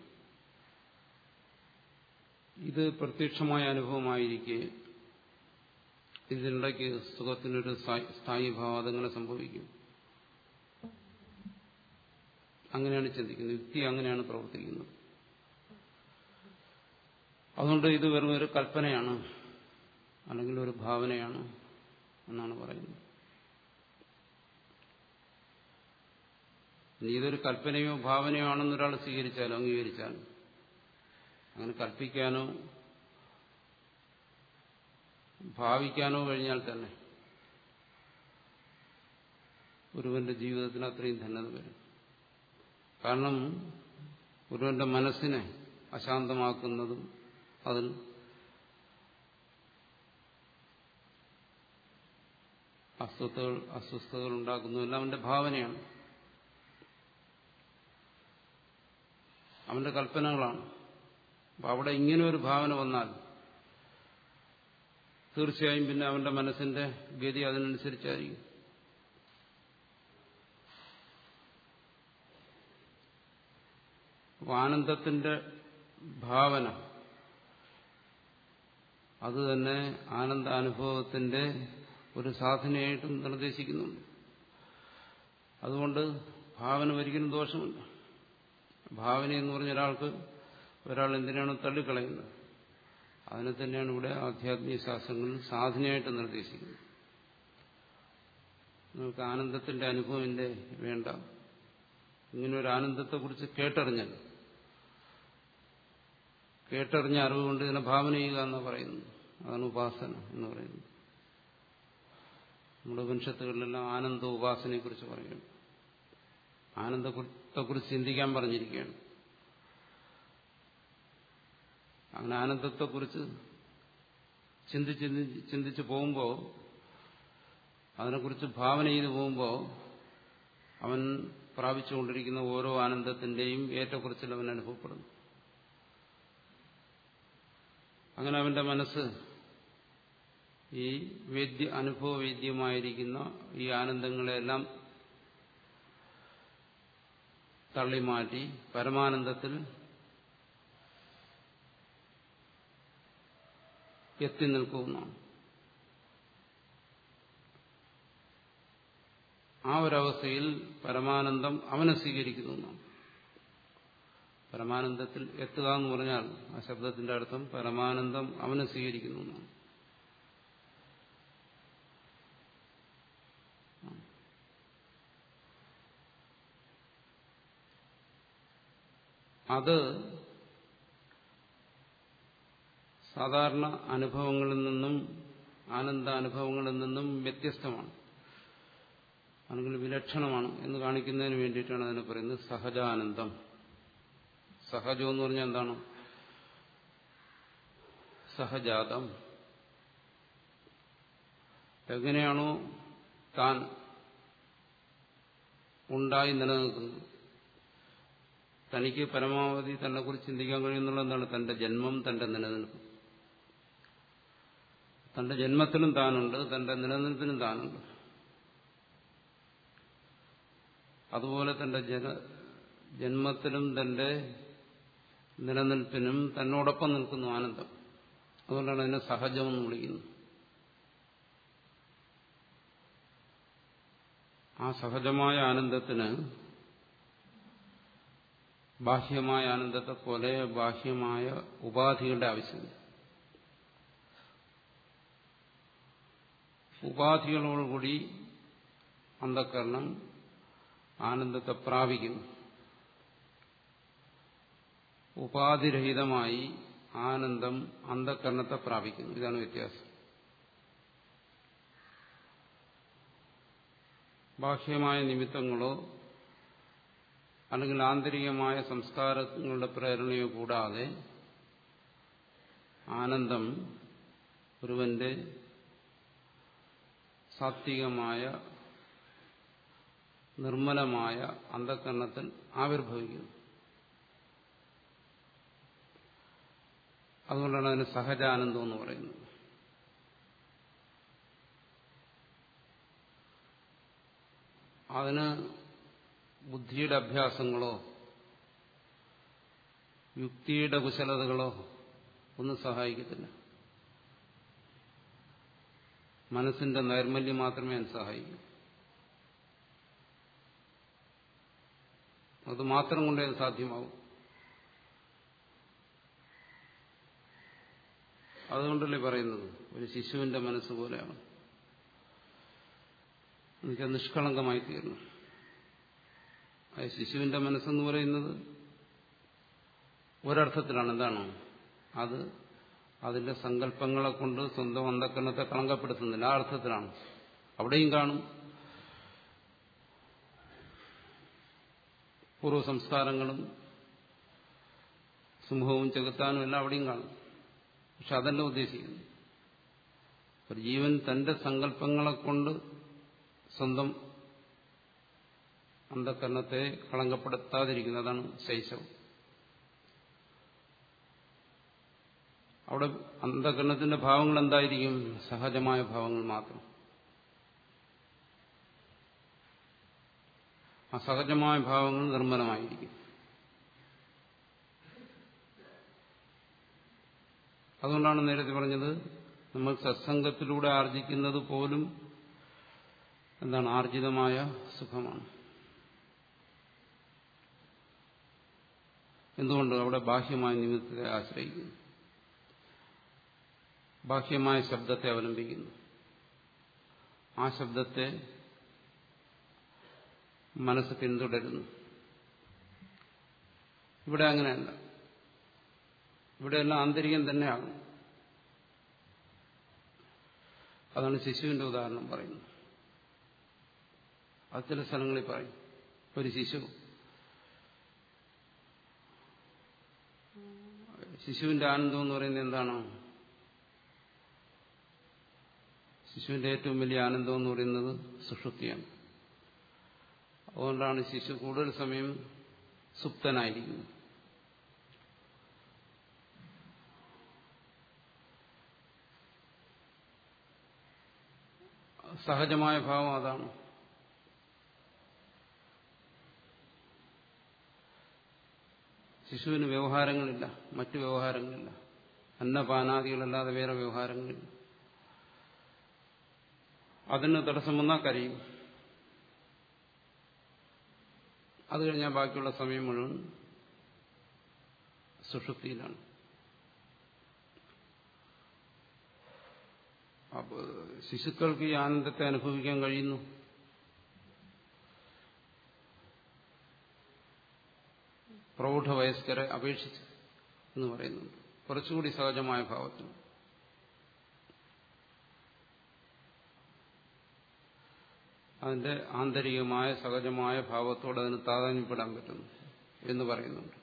ഇത് പ്രത്യക്ഷമായ അനുഭവമായിരിക്കെ ഇതിനിടയ്ക്ക് സുഖത്തിനൊരു സ്ഥായി ഭാവം അതെങ്ങനെ സംഭവിക്കും അങ്ങനെയാണ് ചിന്തിക്കുന്നത് യുക്തി അങ്ങനെയാണ് പ്രവർത്തിക്കുന്നത് അതുകൊണ്ട് ഇത് വെറും ഒരു കൽപ്പനയാണ് അല്ലെങ്കിൽ ഒരു ഭാവനയാണ് എന്നാണ് പറയുന്നത് ഇനി ഇതൊരു കൽപ്പനയോ ഭാവനയോ ആണെന്ന് ഒരാൾ സ്വീകരിച്ചാലോ അംഗീകരിച്ചാലോ അങ്ങനെ കൽപ്പിക്കാനോ ഭാവിക്കാനോ കഴിഞ്ഞാൽ തന്നെ ഒരുവന്റെ ജീവിതത്തിന് അത്രയും ധന്യത വരും കാരണം ഒരുവന്റെ മനസ്സിനെ അശാന്തമാക്കുന്നതും അതിൽ അസ്വസ്ഥകൾ അസ്വസ്ഥതകൾ ഉണ്ടാക്കുന്നതെല്ലാം അവന്റെ ഭാവനയാണ് അവന്റെ കൽപ്പനകളാണ് അപ്പൊ അവിടെ ഇങ്ങനെ ഒരു ഭാവന വന്നാൽ തീർച്ചയായും പിന്നെ അവന്റെ മനസ്സിന്റെ ഗതി അതിനനുസരിച്ചായിരിക്കും അപ്പൊ ആനന്ദത്തിന്റെ ഭാവന അത് തന്നെ ആനന്ദാനുഭവത്തിന്റെ ഒരു സാധനയായിട്ടും നിർദ്ദേശിക്കുന്നുണ്ട് അതുകൊണ്ട് ഭാവന ഒരിക്കലും ദോഷമില്ല ഭാവന എന്ന് പറഞ്ഞ ഒരാൾക്ക് ഒരാൾ എന്തിനാണ് തള്ളിക്കളയുന്നത് അതിനെ തന്നെയാണ് ഇവിടെ ആധ്യാത്മിക ശാസ്ത്രങ്ങളിൽ സാധനയായിട്ട് നിർദ്ദേശിക്കുന്നത് നമുക്ക് ആനന്ദത്തിന്റെ അനുഭവം എന്റെ വേണ്ട ഇങ്ങനെ ഒരു ആനന്ദത്തെക്കുറിച്ച് കേട്ടറിഞ്ഞല്ലോ കേട്ടറിഞ്ഞ അറിവ് കൊണ്ട് ഇതിനെ ഭാവന ചെയ്യുക എന്ന് പറയുന്നു അതാണ് ഉപാസന എന്ന് പറയുന്നത് നമ്മുടെ ഉപനിഷത്തുകളിലെല്ലാം ആനന്ദ ഉപാസനയെക്കുറിച്ച് പറയുന്നു ആനന്ദത്തെക്കുറിച്ച് ചിന്തിക്കാൻ പറഞ്ഞിരിക്കുകയാണ് അങ്ങനെ ആനന്ദത്തെക്കുറിച്ച് ചിന്തിച്ച് ചിന്തിച്ച് പോകുമ്പോൾ അതിനെക്കുറിച്ച് ഭാവന ചെയ്ത് പോകുമ്പോൾ അവൻ പ്രാപിച്ചുകൊണ്ടിരിക്കുന്ന ഓരോ ആനന്ദത്തിന്റെയും ഏറ്റക്കുറിച്ചിൽ അവൻ അനുഭവപ്പെടുന്നു അങ്ങനെ അവന്റെ മനസ്സ് ഈ വേദ്യ അനുഭവവേദ്യമായിരിക്കുന്ന ഈ ആനന്ദങ്ങളെല്ലാം തള്ളിമാറ്റി പരമാനന്ദത്തിൽ എത്തി നിൽക്കുന്നതാണ് ആ ഒരവസ്ഥയിൽ പരമാനന്ദം അവനെ സ്വീകരിക്കുന്നു എന്നാണ് പരമാനന്ദത്തിൽ എത്തുക എന്ന് പറഞ്ഞാൽ ആ ശബ്ദത്തിന്റെ അർത്ഥം പരമാനന്ദം അവനെ സ്വീകരിക്കുന്നു എന്നാണ് അത് സാധാരണ അനുഭവങ്ങളിൽ നിന്നും ആനന്ദാനുഭവങ്ങളിൽ നിന്നും വ്യത്യസ്തമാണ് അല്ലെങ്കിൽ വിലക്ഷണമാണ് എന്ന് കാണിക്കുന്നതിന് വേണ്ടിയിട്ടാണ് അതിനെ പറയുന്നത് സഹജാനന്ദം സഹജം എന്ന് പറഞ്ഞാൽ എന്താണ് സഹജാതം എങ്ങനെയാണോ താൻ ഉണ്ടായി നിലനിൽക്കുന്നത് തനിക്ക് പരമാവധി തന്നെ കുറിച്ച് ചിന്തിക്കാൻ കഴിയുന്നുള്ള എന്താണ് തന്റെ ജന്മം തന്റെ നിലനിൽപ്പ് തന്റെ ജന്മത്തിലും താനുണ്ട് തന്റെ നിലനിൽപ്പിനും താനുണ്ട് അതുപോലെ തന്റെ ജന ജന്മത്തിലും തന്റെ നിലനിൽപ്പിനും തന്നോടൊപ്പം നിൽക്കുന്നു ആനന്ദം അതുകൊണ്ടാണ് അതിനെ സഹജമെന്ന് വിളിക്കുന്നത് ആ സഹജമായ ആനന്ദത്തിന് ബാഹ്യമായ ആനന്ദത്തെ പോലെ ബാഹ്യമായ ഉപാധികളുടെ ആവശ്യമില്ല ഉപാധികളോടുകൂടി അന്ധക്കരണം ആനന്ദത്തെ പ്രാപിക്കുന്നു ഉപാധിരഹിതമായി ആനന്ദം അന്ധക്കരണത്തെ പ്രാപിക്കുന്നു ഇതാണ് വ്യത്യാസം ബാഹ്യമായ നിമിത്തങ്ങളോ അല്ലെങ്കിൽ ആന്തരികമായ സംസ്കാരങ്ങളുടെ പ്രേരണയോ കൂടാതെ ആനന്ദം ഒരുവന്റെ സാത്വികമായ നിർമ്മലമായ അന്ധക്കരണത്തിൽ ആവിർഭവിക്കുന്നു അതുകൊണ്ടാണ് അതിന് സഹജാനന്ദം എന്ന് പറയുന്നത് അതിന് ബുദ്ധിയുടെ അഭ്യാസങ്ങളോ യുക്തിയുടെ കുശലതകളോ ഒന്നും സഹായിക്കത്തില്ല മനസ്സിന്റെ നൈർമല്യം മാത്രമേ അതിന് സഹായിക്കൂ അത് മാത്രം കൊണ്ടേ അത് സാധ്യമാവും അതുകൊണ്ടല്ലേ പറയുന്നത് ഒരു ശിശുവിന്റെ മനസ്സ് പോലെയാണ് എന്നുവെച്ചാൽ നിഷ്കളങ്കമായി തീർന്നു അത് ശിശുവിന്റെ മനസ്സെന്ന് പറയുന്നത് ഒരർത്ഥത്തിലാണ് എന്താണ് അത് അതിന്റെ സങ്കല്പങ്ങളെ കൊണ്ട് സ്വന്തം അന്ധക്കരണത്തെ കളങ്കപ്പെടുത്തുന്നില്ല ആ അർത്ഥത്തിലാണ് അവിടെയും കാണും പൂർവ്വ സംസ്കാരങ്ങളും സിംഹവും ചെകുത്താനും എല്ലാം അവിടെയും കാണും പക്ഷെ അതല്ല ഉദ്ദേശിക്കുന്നു ഒരു ജീവൻ തന്റെ സങ്കല്പങ്ങളെ കൊണ്ട് സ്വന്തം അന്ധകരണത്തെ കളങ്കപ്പെടുത്താതിരിക്കുന്നതാണ് ശൈശവം അവിടെ അന്ധകരണത്തിന്റെ ഭാവങ്ങൾ എന്തായിരിക്കും സഹജമായ ഭാവങ്ങൾ മാത്രം അസഹജമായ ഭാവങ്ങൾ നിർമ്മലമായിരിക്കും അതുകൊണ്ടാണ് നേരത്തെ പറഞ്ഞത് നമ്മൾ സത്സംഗത്തിലൂടെ ആർജിക്കുന്നത് പോലും എന്താണ് ആർജിതമായ സുഖമാണ് എന്തുകൊണ്ട് അവിടെ ബാഹ്യമായ നിമിത്തത്തെ ആശ്രയിക്കുന്നു ബാഹ്യമായ ശബ്ദത്തെ അവലംബിക്കുന്നു ആ ശബ്ദത്തെ മനസ്സ് പിന്തുടരുന്നു ഇവിടെ അങ്ങനെയല്ല ഇവിടെയെല്ലാം ആന്തരികം തന്നെയാകും അതാണ് ശിശുവിന്റെ ഉദാഹരണം പറയുന്നത് അത് ചില സ്ഥലങ്ങളിൽ പറയും ഒരു ശിശു ശിശുവിന്റെ ആനന്ദം എന്ന് പറയുന്നത് എന്താണോ ശിശുവിന്റെ ഏറ്റവും വലിയ ആനന്ദം എന്ന് പറയുന്നത് സുഷുപ്തിയാണ് അതുകൊണ്ടാണ് ശിശു കൂടുതൽ സമയം സുപ്തനായിരിക്കുന്നത് സഹജമായ ഭാവം അതാണ് ശിശുവിന് വ്യവഹാരങ്ങളില്ല മറ്റു വ്യവഹാരങ്ങളില്ല അന്നപാനാദികളല്ലാതെ വേറെ വ്യവഹാരങ്ങളില്ല അതിന് തടസ്സം വന്നാൽ കരയും അത് കഴിഞ്ഞാൽ ബാക്കിയുള്ള സമയം മുഴുവൻ സുഷുപ്തിയിലാണ് അപ്പോൾ ശിശുക്കൾക്ക് ഈ ആനന്ദത്തെ അനുഭവിക്കാൻ കഴിയുന്നു പ്രൗഢവയസ്കരെ അപേക്ഷിച്ച് എന്ന് പറയുന്നുണ്ട് കുറച്ചുകൂടി സഹജമായ ഭാവത്തിൽ അതിന്റെ ആന്തരികമായ സഹജമായ ഭാവത്തോട് അതിന് താതാന്യപ്പെടാൻ പറ്റുന്നു എന്ന് പറയുന്നുണ്ട്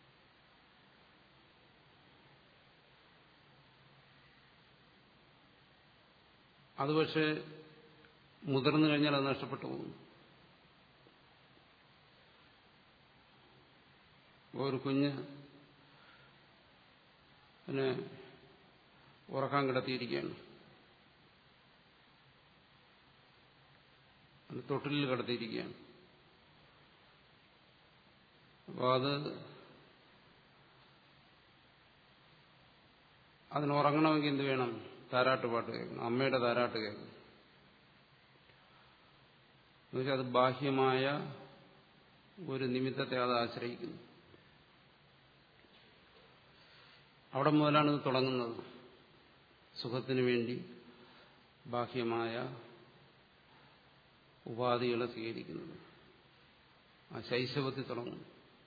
അത് പക്ഷേ മുതിർന്നു കഴിഞ്ഞാൽ അത് നഷ്ടപ്പെട്ടു പോകുന്നു ഒരു കുഞ്ഞ് പിന്നെ ഉറക്കാൻ കിടത്തിയിരിക്കുകയാണ് തൊട്ടിലിൽ കിടത്തിയിരിക്കുകയാണ് അപ്പോൾ അത് അതിന് ഉറങ്ങണമെങ്കിൽ എന്ത് വേണം താരാട്ട് പാട്ട് കേൾക്കണം അമ്മയുടെ താരാട്ട് കേൾക്കണം എന്നുവെച്ചാൽ അത് ബാഹ്യമായ ഒരു നിമിത്തത്തെ അത് ആശ്രയിക്കുന്നു അവിടെ മുതലാണ് ഇത് തുടങ്ങുന്നത് സുഖത്തിന് വേണ്ടി ബാഹ്യമായ ഉപാധികളെ സ്വീകരിക്കുന്നത് ആ ശൈശവത്തിൽ തുടങ്ങുന്നു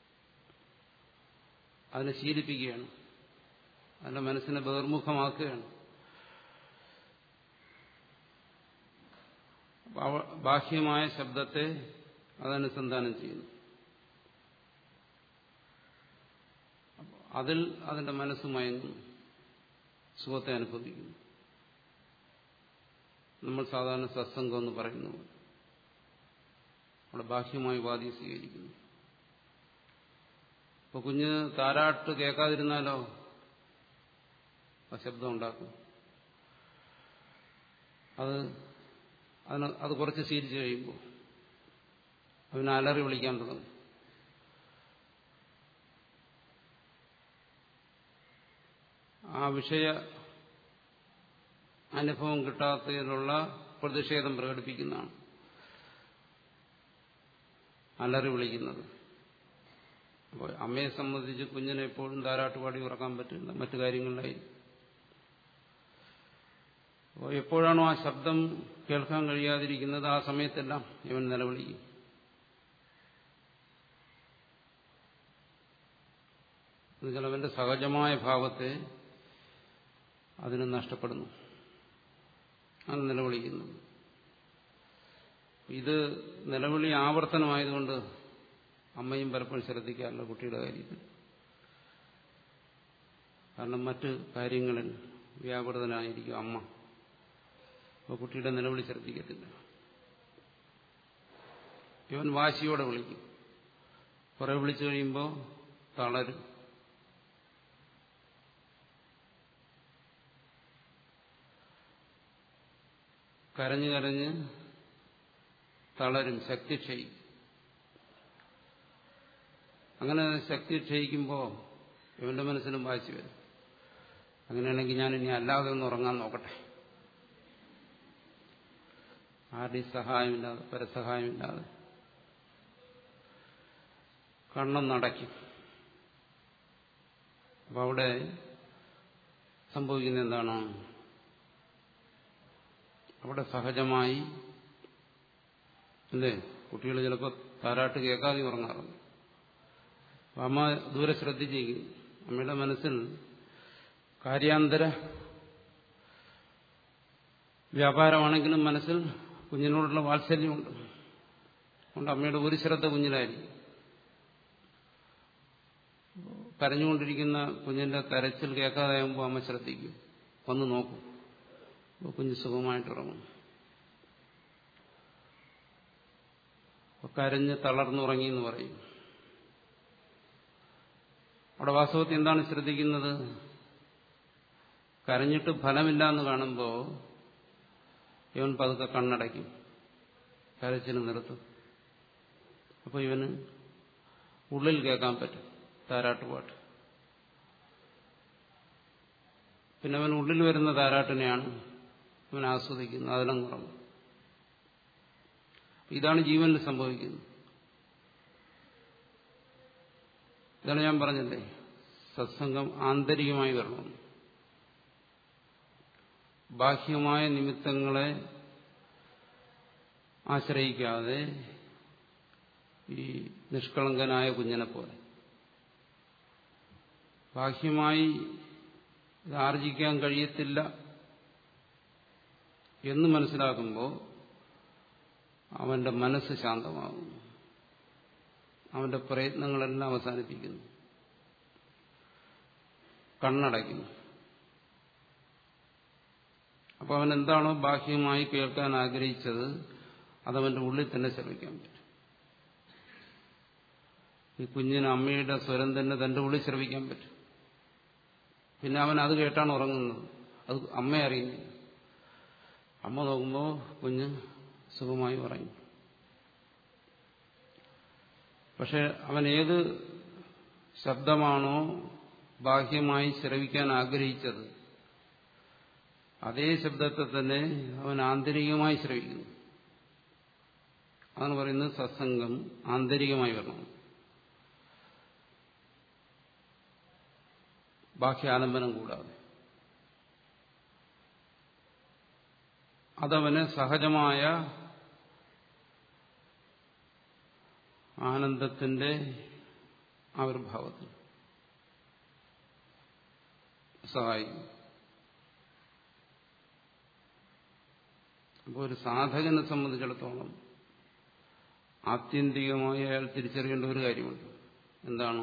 അതിനെ ശീലിപ്പിക്കുകയാണ് അതിന്റെ മനസ്സിനെ ബഹിർമുഖമാക്കുകയാണ് ബാഹ്യമായ ശബ്ദത്തെ അതനുസന്ധാനം ചെയ്യുന്നു അതിൽ അതിന്റെ മനസ്സ് മയങ്ങുന്നു സുഖത്തെ അനുഭവിക്കുന്നു നമ്മൾ സാധാരണ സത്സംഗം എന്ന് പറയുന്നു അവിടെ ബാഹ്യമായ ഉപാധി സ്വീകരിക്കുന്നു ഇപ്പൊ കുഞ്ഞ് താരാട്ട് കേൾക്കാതിരുന്നാലോ ആ ശബ്ദം ഉണ്ടാക്കും അത് അതിന് അത് കുറച്ച് ശീലിച്ചു കഴിയുമ്പോൾ അവന് അലറി വിളിക്കാൻ തുടങ്ങും ആ വിഷയ അനുഭവം കിട്ടാത്തതിനുള്ള പ്രതിഷേധം പ്രകടിപ്പിക്കുന്നതാണ് അലറി വിളിക്കുന്നത് അപ്പോൾ അമ്മയെ സംബന്ധിച്ച് കുഞ്ഞിനെ എപ്പോഴും താരാട്ടുപാടി ഉറക്കാൻ പറ്റില്ല മറ്റു കാര്യങ്ങളിലായി അപ്പോൾ എപ്പോഴാണോ ആ ശബ്ദം കേൾക്കാൻ കഴിയാതിരിക്കുന്നത് ആ സമയത്തെല്ലാം ഇവൻ നിലവിളിക്കും എന്നുവെച്ചാൽ അവന്റെ സഹജമായ ഭാവത്തെ അതിന് നഷ്ടപ്പെടുന്നു ആണ് നിലവിളിക്കുന്നത് ഇത് നിലവിളി ആവർത്തനമായതുകൊണ്ട് അമ്മയും പലപ്പോഴും ശ്രദ്ധിക്കാറില്ല കുട്ടിയുടെ കാര്യത്തിൽ കാരണം മറ്റ് കാര്യങ്ങളിൽ വ്യാപൃതനായിരിക്കും അമ്മ അപ്പോൾ കുട്ടിയുടെ നിലവിളി ശ്രദ്ധിക്കത്തില്ല ഇവൻ വാശിയോടെ വിളിക്കും കുറെ വിളിച്ചു കഴിയുമ്പോൾ തളരും കരഞ്ഞു കരഞ്ഞ് തളരും ശക്തി ക്ഷയിക്കും അങ്ങനെ ശക്തി ക്ഷയിക്കുമ്പോൾ ഇവന്റെ മനസ്സിലും വാശി വരും അങ്ങനെയാണെങ്കിൽ ഞാൻ ഇനി അല്ലാതെ ഒന്ന് ഉറങ്ങാൻ നോക്കട്ടെ ആരുടെയും സഹായമില്ലാതെ പരസഹായമില്ലാതെ കണ്ണം നടക്കും അപ്പൊ അവിടെ സംഭവിക്കുന്ന എന്താണ് അവിടെ സഹജമായി അല്ലേ കുട്ടികൾ ചിലപ്പോൾ താരാട്ട് കേൾക്കാതെ ഉറങ്ങാറുണ്ട് അമ്മ ദൂരെ ശ്രദ്ധിച്ചിരിക്കും അമ്മയുടെ മനസ്സിൽ കാര്യാന്തര വ്യാപാരമാണെങ്കിലും മനസ്സിൽ കുഞ്ഞിനോടുള്ള വാത്സല്യമുണ്ട് അതുകൊണ്ട് അമ്മയുടെ ഒരു ശ്രദ്ധ കുഞ്ഞിലായിരിക്കും കരഞ്ഞുകൊണ്ടിരിക്കുന്ന കുഞ്ഞിന്റെ കരച്ചിൽ കേൾക്കാതാകുമ്പോൾ അമ്മ ശ്രദ്ധിക്കും വന്ന് നോക്കും അപ്പോൾ കുഞ്ഞ് സുഖമായിട്ടിറങ്ങും കരഞ്ഞ് തളർന്നുറങ്ങി എന്ന് പറയും അവിടെ വാസ്തവത്തിൽ എന്താണ് ശ്രദ്ധിക്കുന്നത് കരഞ്ഞിട്ട് ഫലമില്ല എന്ന് കാണുമ്പോൾ ഇവൻ പതുക്കെ കണ്ണടയ്ക്കും കരച്ചിന് നിർത്തും അപ്പോൾ ഇവന് ഉള്ളിൽ കേൾക്കാൻ പറ്റും താരാട്ടുപാട്ട് പിന്നെ അവൻ ഉള്ളിൽ വരുന്ന താരാട്ടിനെയാണ് അവൻ ആസ്വദിക്കുന്നത് അതിലും കുറവ് ഇതാണ് ജീവനിൽ സംഭവിക്കുന്നത് ഇതാണ് ഞാൻ പറഞ്ഞല്ലേ സത്സംഗം ആന്തരികമായി വരണം ബാഹ്യമായ നിമിത്തങ്ങളെ ആശ്രയിക്കാതെ ഈ നിഷ്കളങ്കനായ കുഞ്ഞിനെ പോലെ ബാഹ്യമായി ഇത് ആർജിക്കാൻ കഴിയത്തില്ല എന്ന് മനസ്സിലാക്കുമ്പോൾ അവന്റെ മനസ്സ് ശാന്തമാകും അവന്റെ പ്രയത്നങ്ങളെല്ലാം അവസാനിപ്പിക്കുന്നു കണ്ണടയ്ക്കുന്നു അപ്പൊ അവൻ എന്താണോ ബാഹ്യമായി കേൾക്കാൻ ആഗ്രഹിച്ചത് അതവന്റെ ഉള്ളിൽ തന്നെ ശ്രമിക്കാൻ പറ്റും ഈ കുഞ്ഞിന് അമ്മയുടെ സ്വരം തന്നെ തന്റെ ഉള്ളിൽ ശ്രമിക്കാൻ പറ്റും പിന്നെ അവൻ അത് കേട്ടാണ് ഉറങ്ങുന്നത് അത് അമ്മ അറിയുന്നില്ല അമ്മ നോക്കുമ്പോൾ കുഞ്ഞ് സുഖമായി ഉറങ്ങി പക്ഷെ അവൻ ഏത് ശബ്ദമാണോ ബാഹ്യമായി ശ്രവിക്കാൻ ആഗ്രഹിച്ചത് അതേ ശബ്ദത്തെ തന്നെ അവൻ ആന്തരികമായി ശ്രവിക്കുന്നു അതാണ് പറയുന്നത് സത്സംഗം ആന്തരികമായി വരണം ബാഹ്യാലംബനം കൂടാതെ അതവന് സഹജമായ ആനന്ദത്തിന്റെ ആവിർഭാവത്തിൽ സഹായിക്കും അപ്പോൾ ഒരു സാധകനെ സംബന്ധിച്ചിടത്തോളം ആത്യന്തികമായി അയാൾ തിരിച്ചറിയേണ്ട ഒരു കാര്യമുണ്ട് എന്താണ്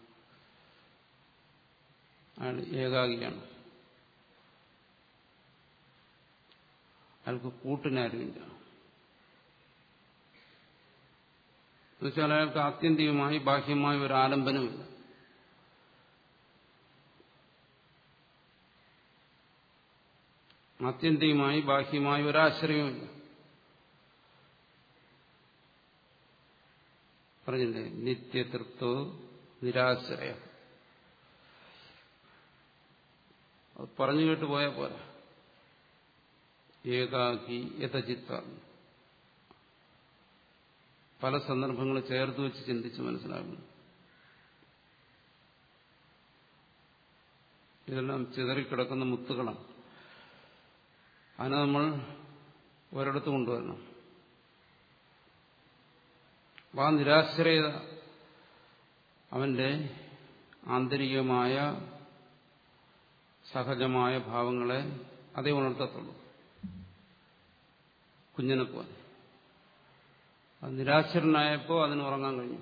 അയാൾ ഏകാഗിയാണ് അയാൾക്ക് കൂട്ടിനാരുമില്ല എന്നുവെച്ചാൽ അയാൾക്ക് ആത്യന്തികമായി ബാഹ്യമായ ഒരു ആലംബനമില്ല ആത്യന്തികമായി ബാഹ്യമായ ഒരാശ്രയവുമില്ല പറഞ്ഞില്ലേ നിത്യതൃപ്തോ നിരാശ്രയ അത് പറഞ്ഞു കേട്ട് പോയാൽ പോരാ ഏകാക്കി യഥചിത്ത പല സന്ദർഭങ്ങൾ ചേർത്ത് വെച്ച് ചിന്തിച്ച് മനസ്സിലാക്കുന്നു ഇതെല്ലാം ചിതറിക്കിടക്കുന്ന മുത്തുകളാണ് അതിനെ നമ്മൾ ഒരിടത്ത് കൊണ്ടുവരണം ആ നിരാശ്രയത അവന്റെ ആന്തരികമായ സഹജമായ ഭാവങ്ങളെ അതേ ഉണർത്തത്തുള്ളൂ കുഞ്ഞിനെ പോലെ അത് നിരാശരനായപ്പോൾ അതിന് ഉറങ്ങാൻ കഴിഞ്ഞു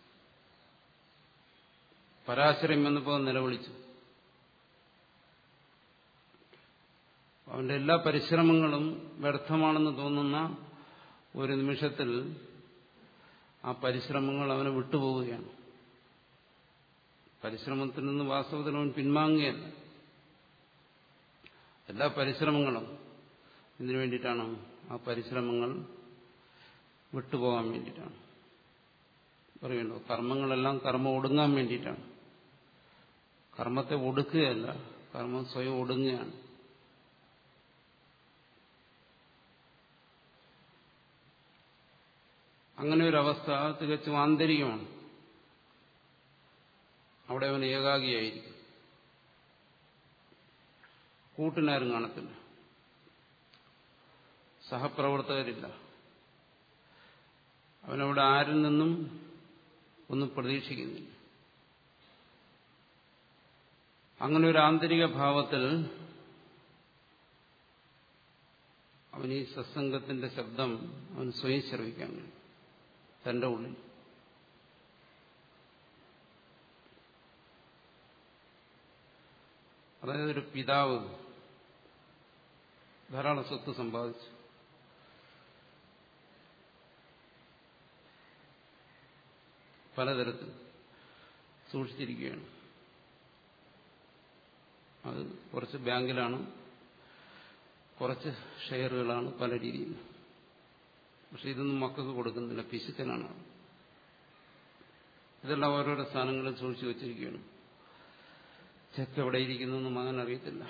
പരാശരം വന്നപ്പോൾ നിലവിളിച്ചു അവന്റെ എല്ലാ പരിശ്രമങ്ങളും വ്യർത്ഥമാണെന്ന് തോന്നുന്ന ഒരു നിമിഷത്തിൽ ആ പരിശ്രമങ്ങൾ അവനെ വിട്ടുപോവുകയാണ് പരിശ്രമത്തിൽ നിന്ന് വാസ്തവത്തിൽ അവൻ പിൻവാങ്ങുകയല്ല എല്ലാ പരിശ്രമങ്ങളും ഇതിനു വേണ്ടിയിട്ടാണ് ആ പരിശ്രമങ്ങൾ വിട്ടുപോകാൻ വേണ്ടിയിട്ടാണ് പറയുന്നു കർമ്മങ്ങളെല്ലാം കർമ്മം ഒടുങ്ങാൻ വേണ്ടിയിട്ടാണ് കർമ്മത്തെ ഒടുക്കുകയല്ല കർമ്മം സ്വയം ഒടുങ്ങുകയാണ് അങ്ങനെ ഒരു അവസ്ഥ തികച്ചും ആന്തരികമാണ് അവിടെ അവൻ ഏകാഗിയായിരിക്കും കൂട്ടിനാരും കാണത്തില്ല സഹപ്രവർത്തകരില്ല അവനവിടെ ആരിൽ നിന്നും ഒന്നും പ്രതീക്ഷിക്കുന്നില്ല അങ്ങനെ ഒരു ആന്തരിക ഭാവത്തിൽ അവൻ ഈ സത്സംഗത്തിന്റെ ശബ്ദം അവൻ സ്വയം ശ്രവിക്കാൻ കഴിയും തന്റെ ഉള്ളിൽ അതായത് ഒരു പിതാവ് ധാരാളം സ്വത്ത് സമ്പാദിച്ചു പലതരത്തിൽ സൂക്ഷിച്ചിരിക്കുകയാണ് അത് കുറച്ച് ബാങ്കിലാണ് കുറച്ച് ഷെയറുകളാണ് പല രീതിയിൽ പക്ഷെ ഇതൊന്നും മക്കൾക്ക് കൊടുക്കുന്നില്ല പിശുക്കനാണ് ഇതെല്ലാം ഓരോരോ സ്ഥാനങ്ങളിൽ സൂക്ഷിച്ചു വച്ചിരിക്കുകയാണ് ചെക്ക് എവിടെ ഇരിക്കുന്നു എന്ന് മകൻ അറിയത്തില്ല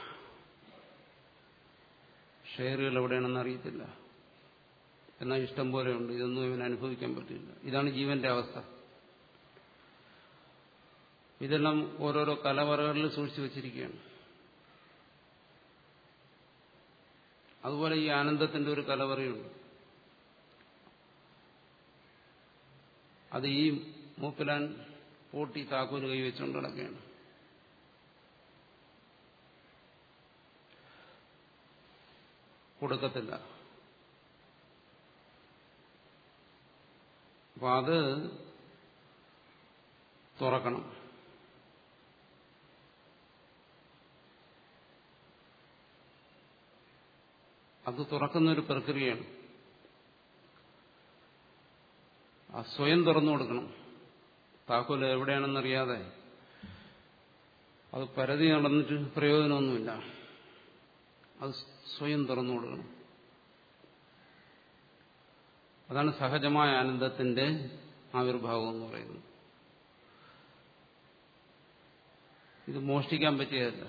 ഷെയറുകൾ എവിടെയാണെന്ന് അറിയത്തില്ല എന്നാൽ ഇഷ്ടം പോലെ ഉണ്ട് ഇതൊന്നും ഇവന് അനുഭവിക്കാൻ പറ്റില്ല ഇതാണ് ജീവന്റെ അവസ്ഥ ഇതെല്ലാം ഓരോരോ കലവറകളിൽ സൂക്ഷിച്ചു വച്ചിരിക്കുകയാണ് അതുപോലെ ഈ ആനന്ദത്തിന്റെ ഒരു കലവറയുണ്ട് അത് ഈ മൂപ്പിലാൻ പൂട്ടി താക്കോല് കൈവച്ചുകൊണ്ട് നടക്കുകയാണ് കൊടുക്കത്തില്ല അപ്പൊ അത് തുറക്കണം അത് തുറക്കുന്ന ഒരു പ്രക്രിയയാണ് ആ സ്വയം തുറന്നു കൊടുക്കണം താക്കോല് എവിടെയാണെന്നറിയാതെ അത് പരതി നടന്നിട്ട് പ്രയോജനമൊന്നുമില്ല അത് സ്വയം തുറന്നു കൊടുക്കണം അതാണ് സഹജമായ ആനന്ദത്തിന്റെ ആവിർഭാവം എന്ന് പറയുന്നത് ഇത് മോഷ്ടിക്കാൻ പറ്റിയതല്ല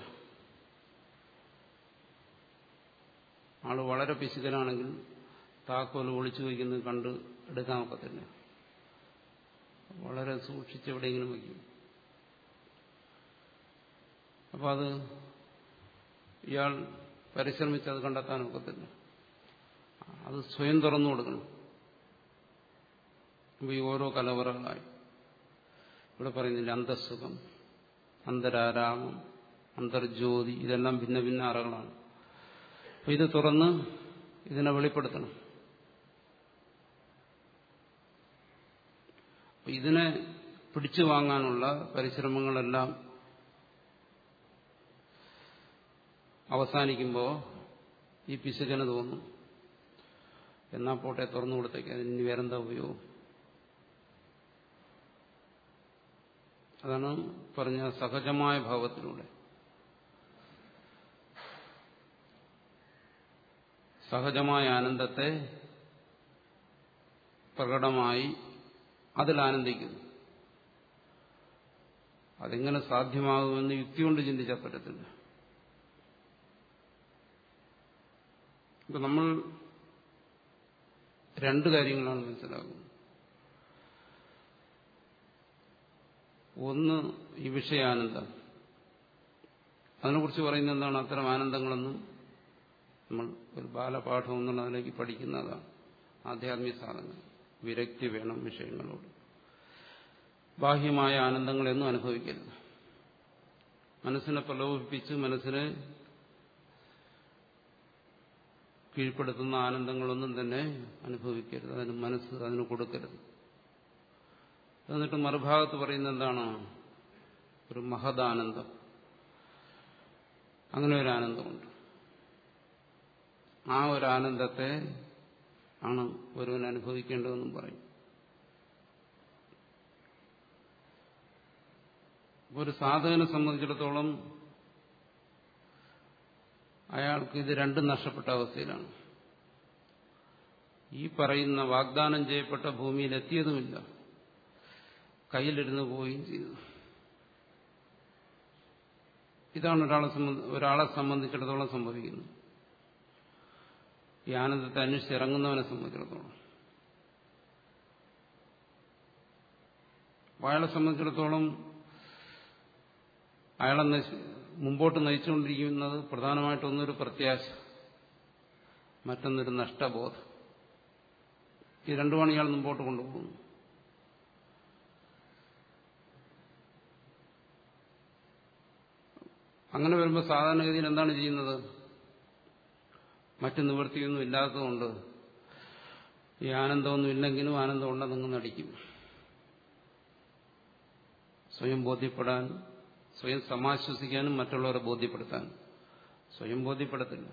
ആള് വളരെ പിശുക്കനാണെങ്കിൽ താക്കോൽ ഒളിച്ചു വയ്ക്കുന്നത് കണ്ട് എടുക്കാൻ ഒക്കത്തില്ല വളരെ സൂക്ഷിച്ച് എവിടെയെങ്കിലും വയ്ക്കും അപ്പൊ അത് ഇയാൾ പരിശ്രമിച്ച് അത് കണ്ടെത്താൻ ഒക്കത്തില്ല അത് സ്വയം തുറന്നു കൊടുക്കണം അപ്പൊ ഈ ഓരോ കലവറകളായി ഇവിടെ പറയുന്നില്ല അന്തസ്സുഖം അന്തരാരാമം അന്തർജ്യോതി ഇതെല്ലാം ഭിന്ന ഭിന്ന അറകളാണ് അപ്പൊ ഇത് തുറന്ന് ഇതിനെ വെളിപ്പെടുത്തണം അപ്പൊ ഇതിനെ പിടിച്ചു വാങ്ങാനുള്ള പരിശ്രമങ്ങളെല്ലാം അവസാനിക്കുമ്പോൾ ഈ പിശുകന് തോന്നും എന്നാ പോട്ടെ തുറന്നു കൊടുത്തേക്ക് അതിന് വേറെന്താ ഉപയോഗം അതാണ് പറഞ്ഞ സഹജമായ ഭാവത്തിലൂടെ സഹജമായ ആനന്ദത്തെ പ്രകടമായി അതിൽ ആനന്ദിക്കുന്നു അതെങ്ങനെ സാധ്യമാകുമെന്ന് യുക്തി കൊണ്ട് ചിന്തിച്ചാൽ പറ്റത്തില്ല ഇപ്പൊ നമ്മൾ രണ്ട് കാര്യങ്ങളാണ് മനസ്സിലാക്കുന്നത് ഒന്ന് ഈ വിഷയാനന്ദം അതിനെക്കുറിച്ച് പറയുന്നത് എന്താണ് അത്തരം ആനന്ദങ്ങളൊന്നും നമ്മൾ ഒരു ബാലപാഠം എന്നുള്ളതിലേക്ക് പഠിക്കുന്നതാണ് ആധ്യാത്മിക സാധനങ്ങൾ വിരക്തി വേണം വിഷയങ്ങളോട് ബാഹ്യമായ ആനന്ദങ്ങളെന്നും അനുഭവിക്കരുത് മനസ്സിനെ പ്രലോഭിപ്പിച്ച് മനസ്സിനെ കീഴ്പ്പെടുത്തുന്ന ആനന്ദങ്ങളൊന്നും തന്നെ അനുഭവിക്കരുത് അതിന് മനസ്സ് അതിന് കൊടുക്കരുത് എന്നിട്ട് മറുഭാഗത്ത് പറയുന്ന എന്താണ് ഒരു മഹദാനന്ദം അങ്ങനെ ഒരു ആനന്ദമുണ്ട് ആ ഒരു ആനന്ദത്തെ ആണ് ഒരുവൻ അനുഭവിക്കേണ്ടതെന്നും പറയും ഒരു സാധകനെ സംബന്ധിച്ചിടത്തോളം അയാൾക്ക് ഇത് രണ്ടും നഷ്ടപ്പെട്ട അവസ്ഥയിലാണ് ഈ പറയുന്ന വാഗ്ദാനം ചെയ്യപ്പെട്ട ഭൂമിയിൽ എത്തിയതുമില്ല കയ്യിലിരുന്ന് പോവുകയും ചെയ്തു ഇതാണ് ഒരാളെ ഒരാളെ സംബന്ധിച്ചിടത്തോളം സംഭവിക്കുന്നത് ഈ ആനന്ദത്തെ അന്വേഷിച്ചിറങ്ങുന്നവനെ സംബന്ധിച്ചിടത്തോളം അയാളെ സംബന്ധിച്ചിടത്തോളം അയാളെ മുമ്പോട്ട് നയിച്ചുകൊണ്ടിരിക്കുന്നത് പ്രധാനമായിട്ടൊന്നൊരു പ്രത്യാശ മറ്റൊന്നൊരു നഷ്ടബോധം ഈ രണ്ടുമാണ് ഇയാൾ മുമ്പോട്ട് കൊണ്ടുപോകുന്നത് അങ്ങനെ വരുമ്പോൾ സാധാരണഗതിയിൽ എന്താണ് ചെയ്യുന്നത് മറ്റു നിവൃത്തിയൊന്നും ഇല്ലാത്തതുകൊണ്ട് ഈ ആനന്ദമൊന്നും ഇല്ലെങ്കിലും ആനന്ദം ഉണ്ടെന്നങ്ങ് നടിക്കും സ്വയം ബോധ്യപ്പെടാൻ സ്വയം സമാശ്വസിക്കാനും മറ്റുള്ളവരെ ബോധ്യപ്പെടുത്താൻ സ്വയം ബോധ്യപ്പെടത്തില്ല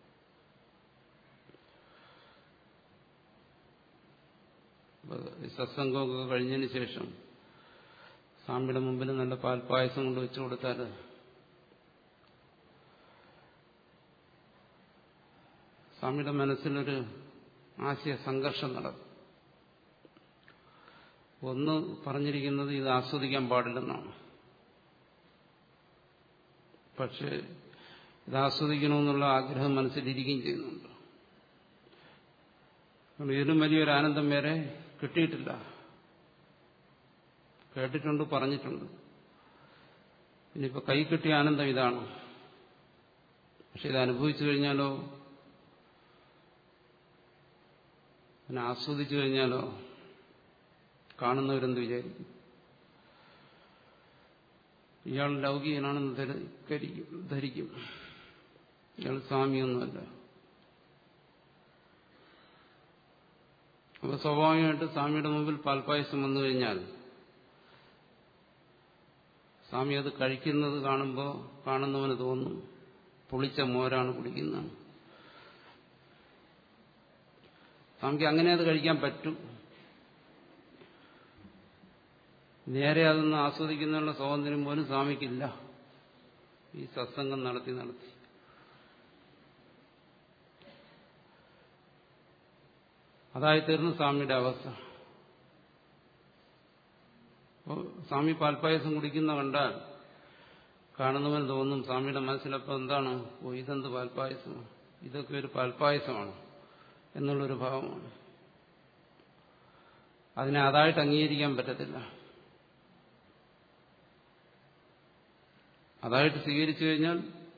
സത്സംഗമൊക്കെ കഴിഞ്ഞതിന് ശേഷം സ്വാമിയുടെ മുമ്പിൽ നല്ല പാൽപ്പായസം കൊണ്ട് വെച്ചു കൊടുത്താൽ സ്വാമിയുടെ മനസ്സിലൊരു ആശയ സംഘർഷം നടക്കും ഒന്ന് പറഞ്ഞിരിക്കുന്നത് ഇത് ആസ്വദിക്കാൻ പാടില്ലെന്നാണ് പക്ഷേ ഇത് ആസ്വദിക്കണമെന്നുള്ള ആഗ്രഹം മനസ്സിലിരിക്കുകയും ചെയ്യുന്നുണ്ട് ഇതിനും വലിയൊരു ആനന്ദം വേറെ കിട്ടിയിട്ടില്ല കേട്ടിട്ടുണ്ട് പറഞ്ഞിട്ടുണ്ട് ഇനിയിപ്പോൾ കൈ കിട്ടിയ ആനന്ദം ഇതാണ് പക്ഷെ ഇത് അനുഭവിച്ചു കഴിഞ്ഞാലോ അതിനെ ആസ്വദിച്ചു കഴിഞ്ഞാലോ കാണുന്നവരെന്ത് വിചാരിക്കും ഇയാൾ ലൗകികനാണെന്ന് ധരിക്കും ധരിക്കും ഇയാൾ സ്വാമിയൊന്നുമല്ല അപ്പൊ സ്വാഭാവികമായിട്ട് സ്വാമിയുടെ മുമ്പിൽ പാൽപ്പായസം വന്നു കഴിഞ്ഞാൽ സ്വാമി അത് കഴിക്കുന്നത് കാണുമ്പോൾ കാണുന്നവന് തോന്നും പുളിച്ച മോരാണ് കുടിക്കുന്നത് സ്വാമിക്ക് അങ്ങനെ അത് കഴിക്കാൻ പറ്റും നേരെ അതൊന്ന് ആസ്വദിക്കുന്നതിനുള്ള സ്വാതന്ത്ര്യം പോലും സ്വാമിക്കില്ല ഈ സത്സംഗം നടത്തി നടത്തി അതായിത്തീർന്നു സ്വാമിയുടെ അവസ്ഥ അപ്പോൾ സ്വാമി പാൽപ്പായസം കുടിക്കുന്ന കണ്ടാൽ കാണുന്നവൻ തോന്നും സ്വാമിയുടെ മനസ്സിലപ്പോൾ എന്താണ് ഓ ഇതെന്ത് പാൽപ്പായസമാണ് ഇതൊക്കെ ഒരു പാൽപ്പായസമാണ് എന്നുള്ളൊരു ഭാവമാണ് അതിനെ അതായിട്ട് അംഗീകരിക്കാൻ പറ്റത്തില്ല അതായിട്ട് സ്വീകരിച്ചു കഴിഞ്ഞാൽ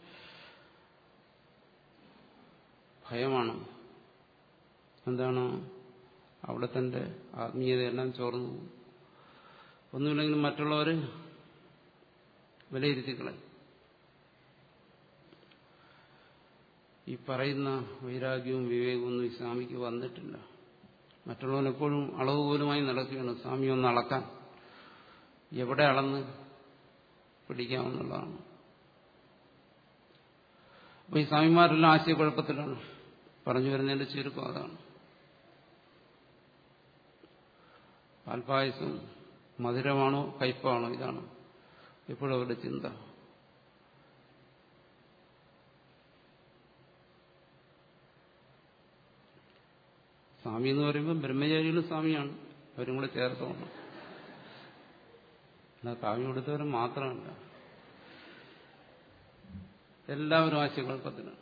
ഭയമാണ് എന്താണ് അവിടെ തന്റെ ആത്മീയതയെല്ലാം ചോർന്നു പോകും ഒന്നുമില്ലെങ്കിലും മറ്റുള്ളവർ വിലയിരുത്തിക്കളെ ഈ പറയുന്ന വൈരാഗ്യവും വിവേകവും ഒന്നും ഇസ്ലാമിക്ക് വന്നിട്ടില്ല മറ്റുള്ളവനെപ്പോഴും അളവ് പോലുമായി നടക്കുകയാണ് സ്വാമി ഒന്ന് അളക്കാൻ എവിടെ അളന്ന് പിടിക്കാമെന്നുള്ളതാണ് അപ്പൊ ഈ സ്വാമിമാരെല്ലാം ആശയക്കുഴപ്പത്തിലാണ് പറഞ്ഞു വരുന്നതിന്റെ ചുരുക്കം അതാണ് പാൽപായസം മധുരമാണോ കയ്പാണോ ഇതാണ് എപ്പോഴും അവരുടെ ചിന്ത സ്വാമി എന്ന് പറയുമ്പോൾ ബ്രഹ്മചാരികളും സ്വാമിയാണ് അവരും കൂടെ ചേർത്തോണം എന്നാൽ കാവ്യം കൊടുത്തവരും മാത്രമല്ല എല്ലാവരും ആശയക്കുഴപ്പത്തിലാണ്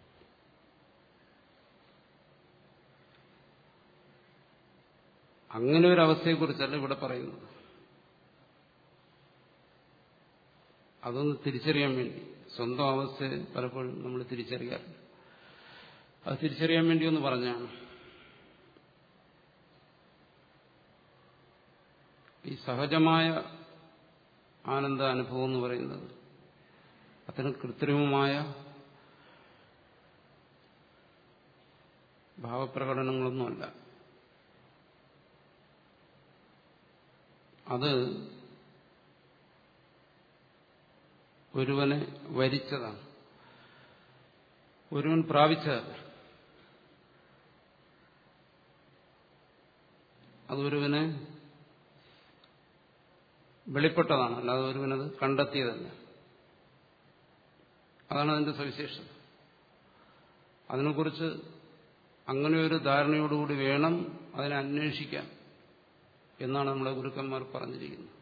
അങ്ങനെ ഒരു അവസ്ഥയെക്കുറിച്ചല്ല ഇവിടെ പറയുന്നത് അതൊന്ന് തിരിച്ചറിയാൻ വേണ്ടി സ്വന്തം അവസ്ഥയെ പലപ്പോഴും നമ്മൾ തിരിച്ചറിയാറില്ല അത് തിരിച്ചറിയാൻ വേണ്ടി ഒന്ന് പറഞ്ഞാണ് ഈ സഹജമായ ആനന്ദ അനുഭവം എന്ന് പറയുന്നത് അത്തരം കൃത്രിമമായ ഭാവപ്രകടനങ്ങളൊന്നുമല്ല അത് ഒരുവനെ വരിച്ചതാണ് ഒരുവൻ പ്രാപിച്ചതല്ല അതൊരുവന് വെളിപ്പെട്ടതാണ് അല്ലാതെ ഒരുവനത് കണ്ടെത്തിയതല്ല അതാണ് അതിന്റെ സവിശേഷത അതിനെക്കുറിച്ച് അങ്ങനെ ഒരു ധാരണയോടുകൂടി വേണം അതിനെ അന്വേഷിക്കാൻ എന്നാണ് നമ്മളെ ഗുരുക്കന്മാർ പറഞ്ഞിരിക്കുന്നത്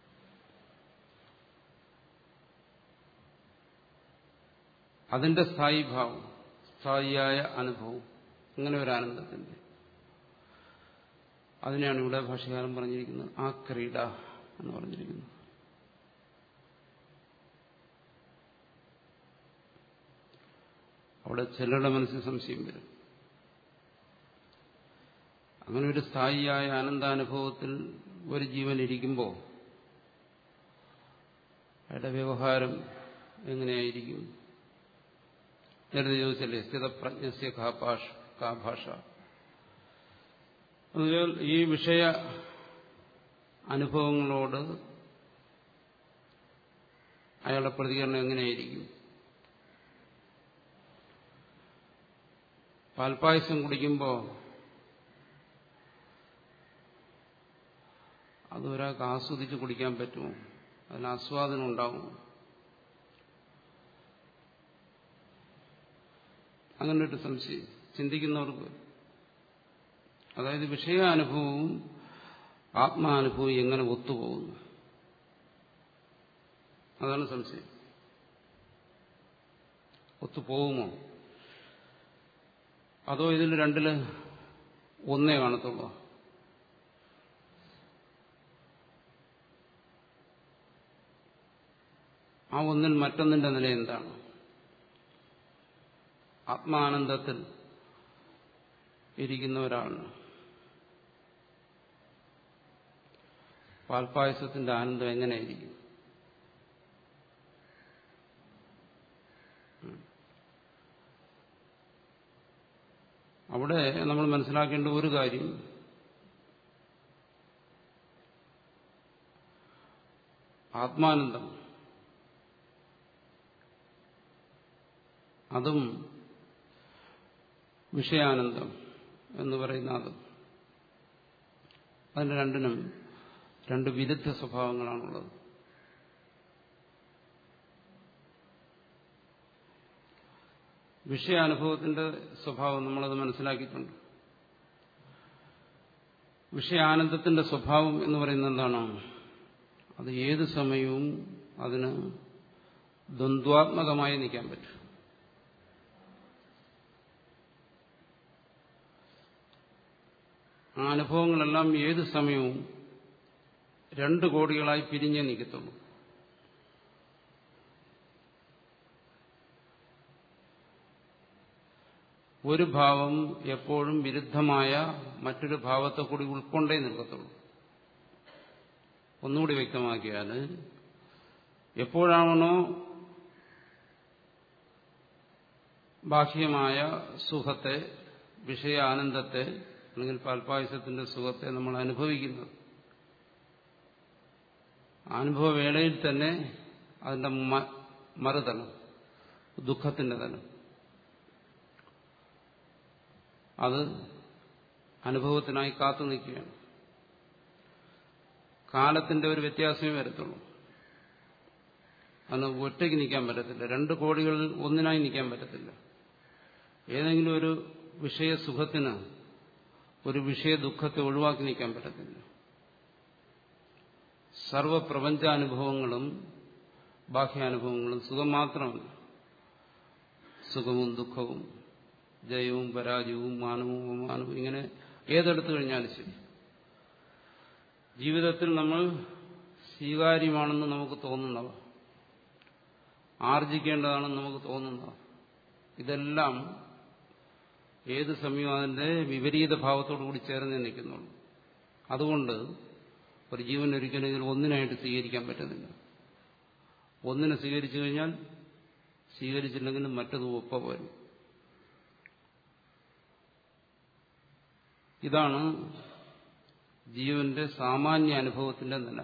അതിന്റെ സ്ഥായിഭാവം സ്ഥായിയായ അനുഭവം അങ്ങനെ ഒരു ആനന്ദത്തിന്റെ അതിനെയാണ് ഇവിടെ ഭാഷകാരൻ പറഞ്ഞിരിക്കുന്നത് ആ ക്രീഡ എന്ന് പറഞ്ഞിരിക്കുന്നത് അവിടെ ചിലരുടെ മനസ്സിൽ സംശയം വരും അങ്ങനെ ഒരു സ്ഥായിയായ ആനന്ദാനുഭവത്തിൽ ഒരു ജീവൻ ഇരിക്കുമ്പോൾ അയാളുടെ വ്യവഹാരം എങ്ങനെയായിരിക്കും നേരത്തെ ചോദിച്ചല്ലേ സ്ഥിതപ്രജ്ഞസ്യ കാഭാഷ കാഭാഷ അതിനാൽ ഈ വിഷയ അനുഭവങ്ങളോട് അയാളുടെ പ്രതികരണം എങ്ങനെയായിരിക്കും പാൽപ്പായസം കുടിക്കുമ്പോൾ അത് ഒരാൾക്ക് ആസ്വദിച്ച് കുടിക്കാൻ പറ്റുമോ അതിന് ആസ്വാദനം ഉണ്ടാവും അങ്ങനെ ഒരു സംശയം ചിന്തിക്കുന്നവർക്ക് അതായത് വിഷയാനുഭവവും ആത്മാനുഭവവും എങ്ങനെ ഒത്തുപോകുന്നു അതാണ് സംശയം ഒത്തുപോകുമോ അതോ ഇതിൽ രണ്ടില് ഒന്നേ കാണത്തുള്ളൂ ആ ഒന്നിൽ മറ്റൊന്നിന്റെ നില എന്താണ് ആത്മാനന്ദത്തിൽ ഇരിക്കുന്ന ഒരാളിന് പാൽപ്പായസത്തിന്റെ ആനന്ദം എങ്ങനെയായിരിക്കും അവിടെ നമ്മൾ മനസ്സിലാക്കേണ്ട ഒരു കാര്യം ആത്മാനന്ദം അതും വിഷയാനന്ദം എന്ന് പറയുന്ന അതും അതിന് രണ്ടിനും രണ്ട് വിരുദ്ധ സ്വഭാവങ്ങളാണുള്ളത് വിഷയാനുഭവത്തിന്റെ സ്വഭാവം നമ്മളത് മനസ്സിലാക്കിയിട്ടുണ്ട് വിഷയാനന്ദത്തിന്റെ സ്വഭാവം എന്ന് പറയുന്നത് എന്താണ് അത് ഏത് സമയവും അതിന് ദ്വന്ദ്വാത്മകമായി നിൽക്കാൻ പറ്റും ആ അനുഭവങ്ങളെല്ലാം ഏത് സമയവും രണ്ട് കോടികളായി പിരിഞ്ഞേ നിൽക്കത്തുള്ളൂ ഒരു ഭാവം എപ്പോഴും വിരുദ്ധമായ മറ്റൊരു ഭാവത്തെ കൂടി ഉൾക്കൊണ്ടേ നിൽക്കത്തുള്ളൂ ഒന്നുകൂടി വ്യക്തമാക്കിയാൽ എപ്പോഴാണോ ബാഹ്യമായ സുഖത്തെ വിഷയാനന്ദത്തെ അല്ലെങ്കിൽ പാൽപ്പായസത്തിന്റെ സുഖത്തെ നമ്മൾ അനുഭവിക്കുന്നത് അനുഭവവേളയിൽ തന്നെ അതിന്റെ മറുതലം ദുഃഖത്തിന്റെ തലം അത് അനുഭവത്തിനായി കാത്തു നിൽക്കുകയാണ് കാലത്തിന്റെ ഒരു വ്യത്യാസമേ വരത്തുള്ളൂ അതിന് ഒറ്റയ്ക്ക് നിൽക്കാൻ പറ്റത്തില്ല രണ്ട് കോടികളിൽ ഒന്നിനായി നിൽക്കാൻ പറ്റത്തില്ല ഏതെങ്കിലും ഒരു വിഷയസുഖത്തിന് ഒരു വിഷയ ദുഃഖത്തെ ഒഴിവാക്കി നിൽക്കാൻ പറ്റത്തില്ല സർവപ്രപഞ്ചാനുഭവങ്ങളും ബാഹ്യാനുഭവങ്ങളും സുഖം മാത്രമല്ല സുഖവും ദുഃഖവും ജയവും പരാജയവും മാനവും അപമാനവും ഇങ്ങനെ ഏതെടുത്തു കഴിഞ്ഞാലും ശരി ജീവിതത്തിൽ നമ്മൾ സ്വീകാര്യമാണെന്ന് നമുക്ക് തോന്നുന്നവ ആർജിക്കേണ്ടതാണെന്ന് നമുക്ക് തോന്നുന്നവ ഇതെല്ലാം ഏത് സമയവും അതിന്റെ വിപരീത ഭാവത്തോടു കൂടി ചേർന്ന് നിൽക്കുന്നുള്ളൂ അതുകൊണ്ട് ഒരു ജീവൻ ഒരിക്കലും ഇതിൽ ഒന്നിനായിട്ട് സ്വീകരിക്കാൻ പറ്റുന്നില്ല ഒന്നിനെ സ്വീകരിച്ചു കഴിഞ്ഞാൽ സ്വീകരിച്ചില്ലെങ്കിലും മറ്റത് ഒപ്പ വരും ഇതാണ് ജീവന്റെ സാമാന്യ അനുഭവത്തിന്റെ നില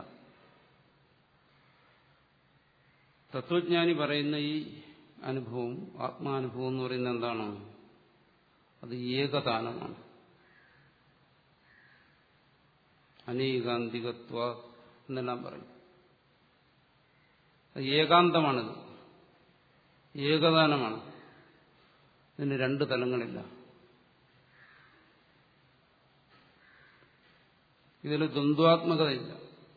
തത്വജ്ഞാനി പറയുന്ന ഈ അനുഭവം ആത്മാനുഭവം എന്ന് പറയുന്നത് എന്താണ് അത് ഏകദാനമാണ് അനേകാന്തികത്വ എന്നെല്ലാം പറയും അത് ഏകാന്തമാണിത് ഏകദാനമാണ് ഇതിന് രണ്ട് തലങ്ങളില്ല ഇതിൽ ദ്വന്ദ്വാത്മകതയില്ല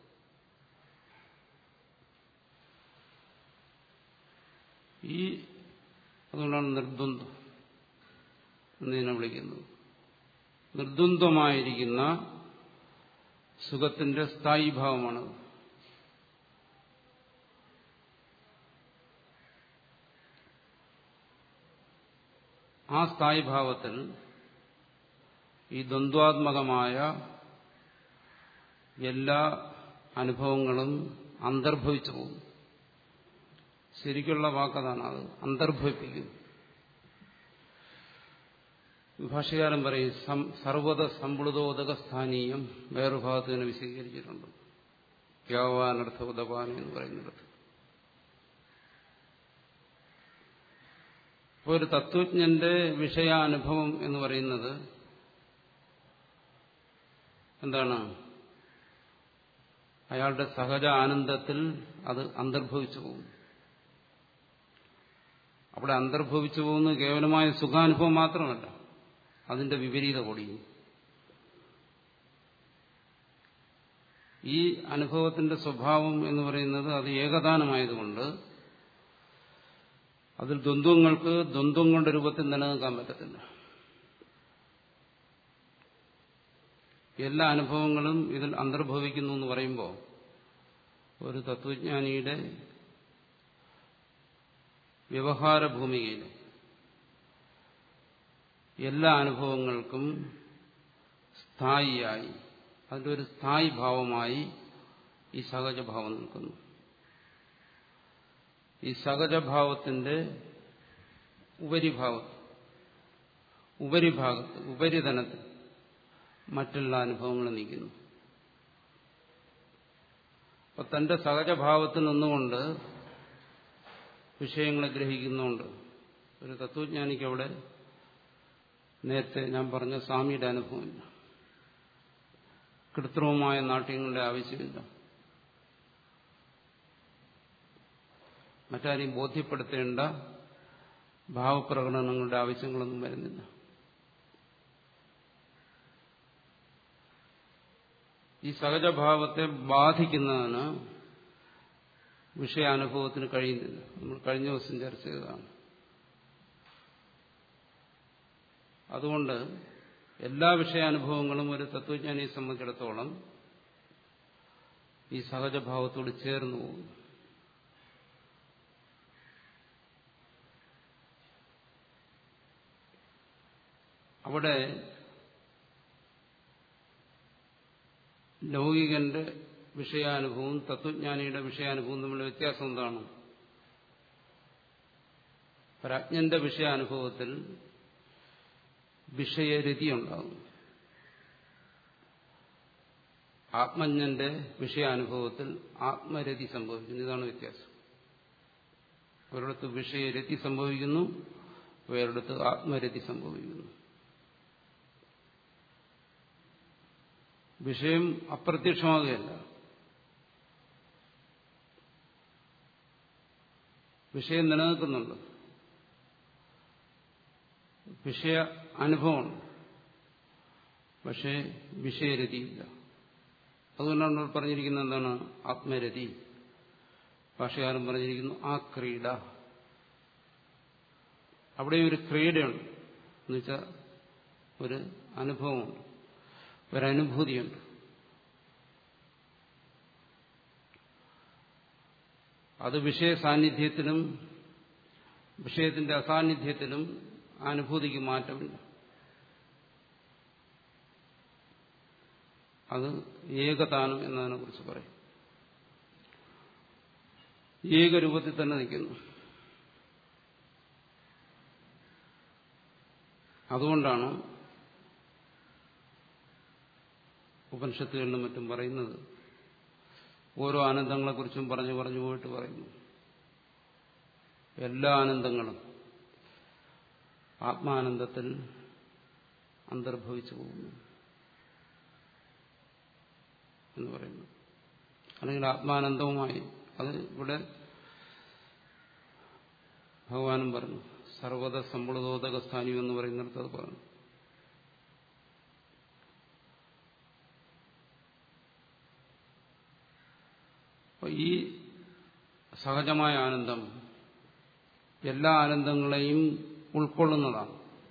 ഈ അതുകൊണ്ടാണ് നിർദ്വന്ദ്വം എന്നതിനെ വിളിക്കുന്നത് നിർദ്വന്ദ്വമായിരിക്കുന്ന സുഖത്തിന്റെ സ്ഥായി ഭാവമാണത് ആ സ്ഥായി ഭാവത്തിൽ ഈ ദ്വന്ദ്വാത്മകമായ എല്ലാ അനുഭവങ്ങളും അന്തർഭവിച്ചു പോകും ശരിക്കുള്ള വാക്കതാണ് അത് അന്തർഭവിപ്പിക്കുന്നു ഭാഷകാരൻ പറയും സർവത സമ്പുളിതോദക സ്ഥാനീയം വേറൊരു ഭാഗത്ത് തന്നെ വിശദീകരിച്ചിട്ടുണ്ട് യാവാനർത്ഥ ഉദപാന എന്ന് പറയുന്നിടത്ത് ഇപ്പോൾ ഒരു തത്വജ്ഞന്റെ വിഷയാനുഭവം എന്ന് പറയുന്നത് എന്താണ് അയാളുടെ സഹജ ആനന്ദത്തിൽ അത് അന്തർഭവിച്ചു പോകും അവിടെ അന്തർഭവിച്ചു പോകുന്നത് കേവലമായ സുഖാനുഭവം മാത്രമല്ല അതിന്റെ വിപരീത കൂടിയും ഈ അനുഭവത്തിന്റെ സ്വഭാവം എന്ന് പറയുന്നത് അത് ഏകദാനമായതുകൊണ്ട് അതിൽ ദ്വന്ദ്വങ്ങൾക്ക് ദ്വന്ദ്വങ്ങളുടെ രൂപത്തിൽ നിലനിൽക്കാൻ പറ്റത്തില്ല എല്ലാ അനുഭവങ്ങളും ഇതിൽ അന്തർഭവിക്കുന്നു എന്ന് പറയുമ്പോൾ ഒരു തത്വജ്ഞാനിയുടെ വ്യവഹാര ഭൂമികയിൽ എല്ലാ അനുഭവങ്ങൾക്കും സ്ഥായിയായി അതിൻ്റെ ഒരു സ്ഥായി ഭാവമായി ഈ സഹജഭാവം നിൽക്കുന്നു ഈ സഹജഭാവത്തിന്റെ ഉപരിഭാവത്ത് ഉപരിഭാഗത്ത് ഉപരിതലത്തിൽ മറ്റുള്ള അനുഭവങ്ങൾ നീക്കുന്നു അപ്പൊ തന്റെ സഹജഭാവത്തിൽ നിന്നുകൊണ്ട് വിഷയങ്ങളെ ഗ്രഹിക്കുന്നുണ്ട് ഒരു തത്വജ്ഞാനിക്ക് അവിടെ നേരത്തെ ഞാൻ പറഞ്ഞ സ്വാമിയുടെ അനുഭവമില്ല കൃത്രിമമായ നാട്യങ്ങളുടെ ആവശ്യമില്ല മറ്റാരെയും ബോധ്യപ്പെടുത്തേണ്ട ഭാവപ്രകടനങ്ങളുടെ ആവശ്യങ്ങളൊന്നും വരുന്നില്ല ഈ സഹജഭാവത്തെ ബാധിക്കുന്നതിന് വിഷയാനുഭവത്തിന് കഴിയുന്നില്ല നമ്മൾ കഴിഞ്ഞ ദിവസം ചർച്ച ചെയ്തതാണ് അതുകൊണ്ട് എല്ലാ വിഷയാനുഭവങ്ങളും ഒരു തത്വജ്ഞാനിയെ സംബന്ധിച്ചിടത്തോളം ഈ സഹജഭാവത്തോട് ചേർന്നു പോകും അവിടെ ലൗകികന്റെ വിഷയാനുഭവവും തത്വജ്ഞാനിയുടെ വിഷയാനുഭവവും തമ്മിലുള്ള വ്യത്യാസം എന്താണ് പ്രജ്ഞന്റെ വിഷയാനുഭവത്തിൽ വിഷയരതി ഉണ്ടാകും ആത്മജ്ഞന്റെ വിഷയാനുഭവത്തിൽ ആത്മരതി സംഭവിക്കുന്നു ഇതാണ് വ്യത്യാസം ഒരിടത്ത് വിഷയരതി സംഭവിക്കുന്നു വേറൊരിടത്ത് ആത്മരതി സംഭവിക്കുന്നു വിഷയം അപ്രത്യക്ഷമാകുകയല്ല വിഷയം നിലനിൽക്കുന്നുണ്ട് വിഷയ അനുഭവമുണ്ട് പക്ഷേ വിഷയരതിയില്ല അതുകൊണ്ടാണ് നമ്മൾ പറഞ്ഞിരിക്കുന്നത് എന്താണ് ആത്മരതി ഭാഷകാരൻ പറഞ്ഞിരിക്കുന്നു ആ ക്രീഡ അവിടെ ഒരു ക്രീഡയുണ്ട് എന്നുവെച്ചാൽ ഒരു അനുഭവമുണ്ട് ഒരനുഭൂതിയുണ്ട് അത് വിഷയ സാന്നിധ്യത്തിലും വിഷയത്തിന്റെ അസാന്നിധ്യത്തിലും അനുഭൂതിക്ക് മാറ്റമില്ല അത് ഏകതാനം എന്നതിനെ കുറിച്ച് പറയും ഏകരൂപത്തിൽ തന്നെ നിൽക്കുന്നു അതുകൊണ്ടാണ് ഉപനിഷത്തുകളിലും മറ്റും പറയുന്നത് ഓരോ ആനന്ദങ്ങളെക്കുറിച്ചും പറഞ്ഞു പറഞ്ഞു പോയിട്ട് പറയുന്നു എല്ലാ ആനന്ദങ്ങളും ആത്മാനന്ദത്തിൽ അന്തർഭവിച്ചു പോകുന്നു എന്ന് പറയുന്നു അല്ലെങ്കിൽ ആത്മാനന്ദവുമായി അത് ഇവിടെ ഭഗവാനും പറഞ്ഞു സർവത സമ്പളതോദക സ്ഥാനിയും എന്ന് പറയുന്നിടത്ത് അത് പറഞ്ഞു അപ്പൊ ഈ സഹജമായ ആനന്ദം എല്ലാ ആനന്ദങ്ങളെയും ഉൾക്കൊള്ളുന്നതാണ്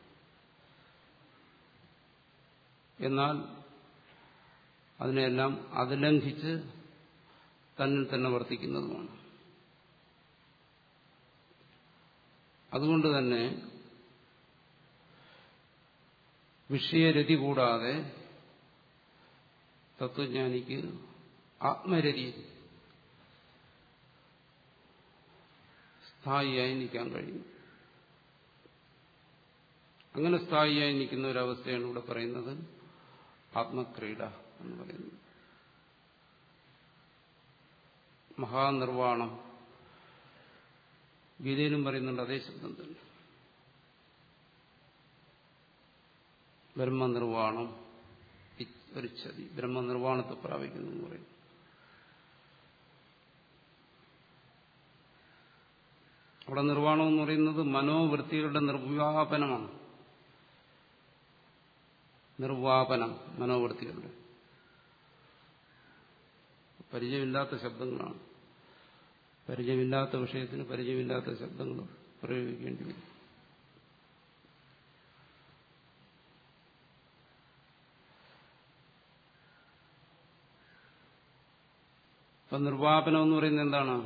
എന്നാൽ അതിനെല്ലാം അതിലംഘിച്ച് തന്നിൽ തന്നെ വർത്തിക്കുന്നതുമാണ് അതുകൊണ്ട് തന്നെ വിഷയരതി കൂടാതെ തത്വജ്ഞാനിക്ക് ആത്മരതി സ്ഥായിയായി നിൽക്കാൻ കഴിയും അങ്ങനെ സ്ഥായിയായി നിൽക്കുന്ന ഒരവസ്ഥയാണ് ഇവിടെ പറയുന്നത് ആത്മക്രീഡ എന്ന് പറയുന്നത് മഹാനിർവാണം ഗീതയിലും പറയുന്നുണ്ട് അതേ ശബ്ദം തന്നെ ബ്രഹ്മനിർവാണം ഒരു ചതി ബ്രഹ്മനിർവാണത്തെ പ്രാപിക്കുന്നു എന്ന് പറയും അവിടെ നിർവ്വാണം എന്ന് പറയുന്നത് മനോവൃത്തികളുടെ നിർവ്യാപനമാണ് നിർവാപനം മനോവൃത്തികളുടെ പരിചയമില്ലാത്ത ശബ്ദങ്ങളാണ് പരിചയമില്ലാത്ത വിഷയത്തിന് പരിചയമില്ലാത്ത ശബ്ദങ്ങൾ പ്രയോഗിക്കേണ്ടി വരും അപ്പൊ നിർവാപനം എന്ന് പറയുന്നത് എന്താണ്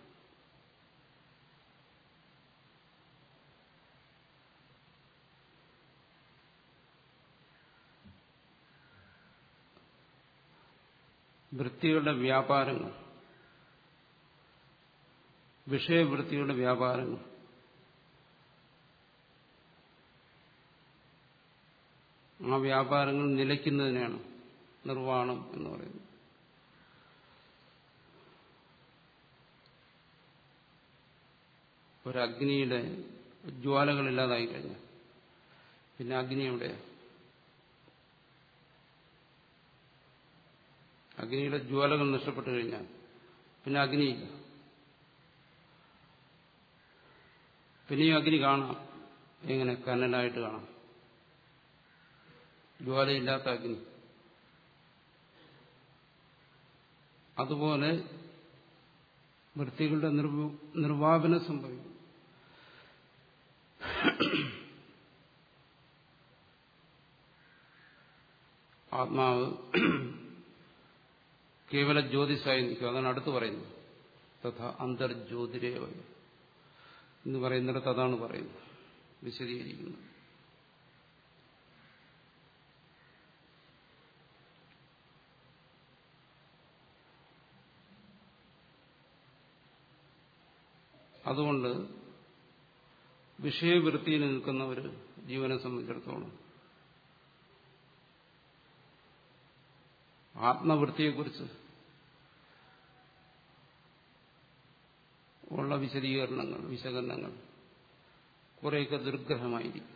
വൃത്തികളുടെ വ്യാപാരങ്ങൾ വിഷയവൃത്തിയുടെ വ്യാപാരങ്ങൾ ആ വ്യാപാരങ്ങൾ നിലയ്ക്കുന്നതിനാണ് നിർവ്വാണം എന്ന് പറയുന്നത് ഒരഗ്നിയുടെ ജ്വാലകളില്ലാതായി കഴിഞ്ഞാൽ പിന്നെ അഗ്നി എവിടെയാണ് അഗ്നിയുടെ ജ്വാലകൾ നഷ്ടപ്പെട്ടു കഴിഞ്ഞാൽ പിന്നെ അഗ്നിയില്ല പിന്നെയും അഗ്നി കാണാം എങ്ങനെ കനലായിട്ട് കാണാം ജ്വാലയില്ലാത്ത അഗ്നി അതുപോലെ വൃത്തികളുടെ നിർവാപനം സംഭവിക്കും ആത്മാവ് കേവല ജ്യോതിസായി നിൽക്കും അതാണ് അടുത്ത് പറയുന്നത് തഥാ അന്തർജ്യോതിരേവ എന്ന് പറയുന്നിടത്ത് അതാണ് പറയുന്നത് വിശദീകരിക്കുന്നത് അതുകൊണ്ട് വിഷയവൃത്തിയിൽ നിൽക്കുന്ന ഒരു ജീവനെ സംബന്ധിച്ചിടത്തോളം ആത്മവൃത്തിയെക്കുറിച്ച് ഉള്ള വിശദീകരണങ്ങൾ വിശകലനങ്ങൾ കുറേയൊക്കെ ദുർഗ്രഹമായിരിക്കും